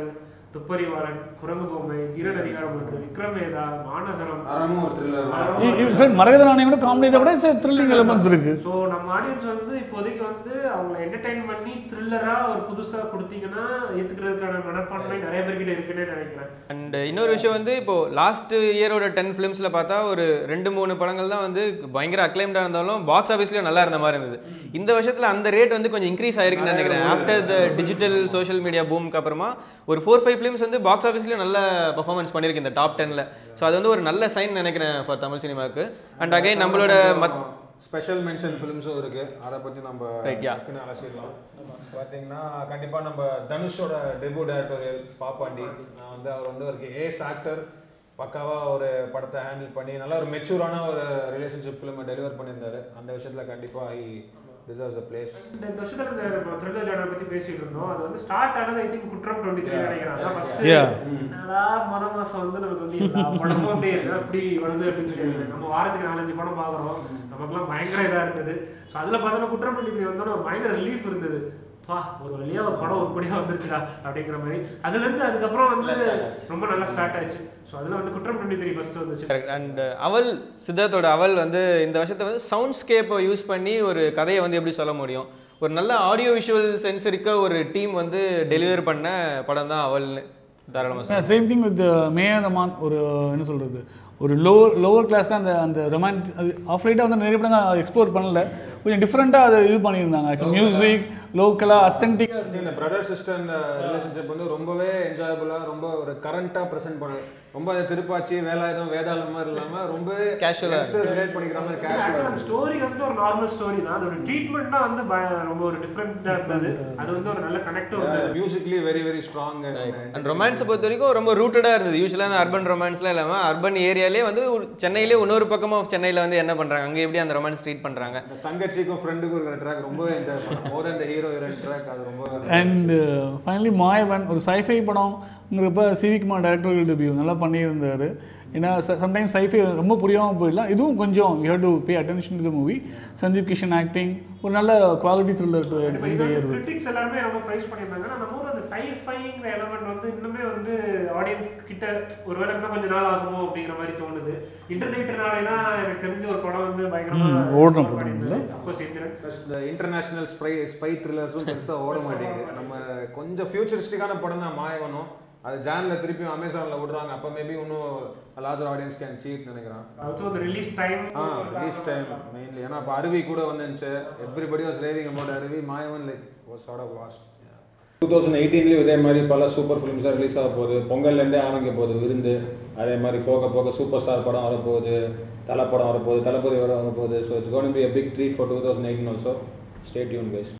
துப்பறிவாளன் குரங்கு பொம்மை தீரன் அதிகாரம் ஒன்று விக்ரமேதா மாநகரம் அறமும் ஒரு த்ரில்லர் தான் இன்ஃபேக்ட் மரகத நாணயம் கூட காமெடியை விட த்ரில்லிங் எலமெண்ட்ஸ் இருக்கு ஸோ நம்ம ஆடியன்ஸ் வந்து இப்போதைக்கு வந்து அவங்கள என்டர்டைன் பண்ணி த்ரில்லரா ஒரு புதுசா கொடுத்தீங்கன்னா ஏத்துக்கிறதுக்கான மனப்பான்மை நிறைய பேர்கிட்ட இருக்குன்னே நினைக்கிறேன் அண்ட் இன்னொரு விஷயம் வந்து இப்போ லாஸ்ட் இயரோட டென் ஃபிலிம்ஸில் பார்த்தா ஒரு ரெண்டு மூணு படங்கள் தான் வந்து பயங்கர அக்ளைம்டாக இருந்தாலும் பாக்ஸ் ஆஃபீஸ்லேயும் நல்லா இருந்த மாதிரி இருந்தது இந்த வருஷத்தில் அந்த ரேட் வந்து கொஞ்சம் இன்க்ரீஸ் ஆயிருக்குன்னு நினைக்கிறேன் after the digital social media பூமுக்கு அப்புறமா ஒரு ஃபோர் ஃபைவ் ஃபிலிம்ஸ் வந்து பாக்ஸ் ஆஃபீஸ்லேயும் நல்ல பர்ஃபார்மன்ஸ் பண்ணியிருக்கு இந்த டாப் டென்னில் ஸோ அது வந்து ஒரு நல்ல சைன் நினைக்கிறேன் ஃபார் தமிழ் சினிமாவுக்கு அண்ட் அகைன் நம்மளோட மத் ஸ்பெஷல் மென்ஷன் ஃபிலிம்ஸும் இருக்கு அதை பத்தி நம்ம Right, yeah. டக்குன்னு அலசிடலாம் பார்த்தீங்கன்னா கண்டிப்பா நம்ம தனுஷோட டெபு டேரக்டோரியல் பாப்பாண்டி நான் வந்து அவர் வந்து ஒரு ஏஸ் ஆக்டர் பக்காவா ஒரு படத்தை ஹேண்டில் பண்ணி நல்ல ஒரு மெச்சூரான ஒரு ரிலேஷன்ஷிப் ஃபிலிமை டெலிவர் பண்ணியிருந்தாரு அந்த விஷயத்துல கண்டிப்பா ஐ டிசர்வ்ஸ் அ பிளேஸ் இந்த இந்த வருஷத்துல இந்த நம்ம த்ரில்லர் ஜானர் பத்தி பேசிட்டு இருந்தோம் அது வந்து ஸ்டார்ட் ஆனது I think Kuttram twenty three நினைக்கிறேன் அதான் ஃபர்ஸ்ட் Yeah. என்னடா மொத மாசம் வந்து நமக்கு வந்து எல்லா படமும் அப்படியே இருக்கு அப்படி வருது அப்படின்னு சொல்லி நம்ம வாரத்துக்கு நாலஞ்சு படம் பார்க்குறோம் நமக்குலாம் பயங்கர இதா இருந்தது ஸோ அதுல பார்த்தோன்னா குற்றம் டுவெண்ட்டி த்ரீ வந்தோன்னா ஒரு பயங்கர ரிலீஃப் இருந்தது பா ஒரு வழியா ஒரு படம் உருப்படியா வந்துருச்சுடா அப்படிங்கிற மாதிரி அதுல இருந்து அதுக்கப்புறம் வந்து ரொம்ப நல்லா ஸ்டார்ட் ஆச்சு ஸோ அதுல வந்து குற்றம் டுவெண்ட்டி த்ரீ ஃபர்ஸ்ட் வந்துச்சு அண்ட் அவல் சித்தார்த்தோட அவல் வந்து இந்த வருஷத்தை வந்து சவுண்ட் ஸ்கேப்பை யூஸ் பண்ணி ஒரு கதையை வந்து எப்படி சொல்ல முடியும் ஒரு நல்ல ஆடியோ விஷுவல் சென்ஸ் இருக்க ஒரு டீம் வந்து டெலிவர் பண்ண படம் தான் அவல்னு தாராளமாக சொல்லலாம். Same thing with Meyaadha Maan ஒரு என்ன சொல்கிறது ஒரு லோவர் லோவர் கிளாஸ் தான் அந்த அந்த ரொமான்ட் அது ஆஃப் லைட்டாக வந்து நிறைய படங்கள் எக்ஸ்ப்ளோர் பண்ணல கொஞ்சம் டிஃப்ரெண்ட்டாக அதை இது பண்ணியிருந்தாங்க ஆக்சுவலி மியூசிக் லோக்கலாக அத்தன்டிக்காக இந்த பிரதர் சிஸ்டர் ரிலேஷன்ஷிப் வந்து ரொம்பவே என்ஜாயபுளாக ரொம்ப ஒரு கரண்ட்டாக ப்ரெசென்ட் பண்ண ரொம்ப அது திருப்பாச்சி வேலாயுதம் வேதாளம் மாதிரி இல்லாமல் ரொம்ப Casual ஆ யங்ஸ்டர்ஸ் ரிலேட் பண்ணிக்கிற மாதிரி ஆக்சுவலாக கேஷுவலாக அந்த ஸ்டோரி வந்து ஒரு நார்மல் ஸ்டோரி தான் அதோட ட்ரீட்மெண்ட் தான் வந்து பய- ரொம்ப ஒரு டிஃப்ரெண்ட்டாக இருந்தது அது வந்து ஒரு நல்ல கனெக்டும் இருந்தது musically very very strong and ரொமான்ஸை பொறுத்த வரைக்கும் ரொம்ப ரூட்டடாக இருந்தது யூஸ்வலாக அந்த அர்பன் ரொமான்ஸ்லாம் இல்லாமல் அர்பன் ஏரியாலே வந்து ஒரு சென்னையிலே இன்னொரு பக்கமாக சென்னையில் வந்து என்ன பண்ணுறாங்க அங்கே எப்படி அந்த ரொமான்ஸ் ட்ரீட் பண்ணுறாங்க இந்த தங்கச்சிக்கும் ஃப்ரெண்டுக்கும் இருக்கிற ட்ராக் ரொம்பவே என்ஜாய் பண்ணேன் மோர் இந்த ஹீரோ ஹீரோயின் ட்ராக் அது ரொம்ப அண்ட் ஃபைனலி மாயவன் ஒரு சைஃபை படம்ங்கிறப்ப சிவிகுமார் டேரக்டர்கள் டெபியூ நல்லா பண்ணியிருந்தார் ஏன்னா சம்டைம்ஸ் சைஃபை ரொம்ப புரியாமல் போயிடலாம் இதுவும் கொஞ்சம் you have to pay attention to the movie Sanjeev Kishan acting ஒரு நல்ல குவாலிட்டி த்ரில்லர் இப்போ இந்த இது வந்து இயர் கிரிட்டிக்ஸ் எல்லாருமே ரொம்ப ப்ரைஸ் பண்ணியிருந்தாங்க ஆனால் நம்ம ஊர் அந்த சைஃபைங்கிற எலமெண்ட் வந்து இன்னுமே வந்து ஆடியன்ஸ் கிட்ட ஒருவேளை இன்னும் கொஞ்சம் நாள் ஆகுமோ அப்படிங்கிற மாதிரி தோணுது இன்டர்நெட்னாலாம் எனக்கு தெரிஞ்ச ஒரு படம் வந்து பயங்கரமா ம், ஓடுற படம் பண்ணியிருந்தது அஃப்கோர்ஸ் இந்திரன் ப்ளஸ் இந்த இன்டர்நேஷனல் ஸ்பை ஸ்பை த்ரில்லர்ஸும் பெருசாக ஓட மாட்டேங்குது நம்ம கொஞ்சம் ஃபியூச்சரிஸ்டிக்கான படம் தான் மாயவனும் அது ஜான்ல திருப்பியும் அமேசானில் விடுறாங்க அப்போ மேபி இன்னும் லார்ஜர் ஆடியன்ஸ் கேன் சீட் நினைக்கிறேன் ஆல்சோ அந்த release time ah release time mainly ஏன்னா இப்போ அருவி கூட வந்துருந்துச்சு everybody was raving about Aruvi Maayavan like was sort of last two thousand எயிட்டீன்லேயும் இதே மாதிரி பல சூப்பர் ஃபிலிம்ஸாக ரிலீஸ் ஆக போகுது பொங்கல்லேருந்தே ஆரம்பிக்க போகுது விருந்து அதே மாதிரி போக போக சூப்பர் ஸ்டார் படம் வரப்போகுது தலை படம் வரப்போகுது தளபதி வர வரப்போகுது so it's gonna be a big treat for two thousand eighteen also stay tuned guys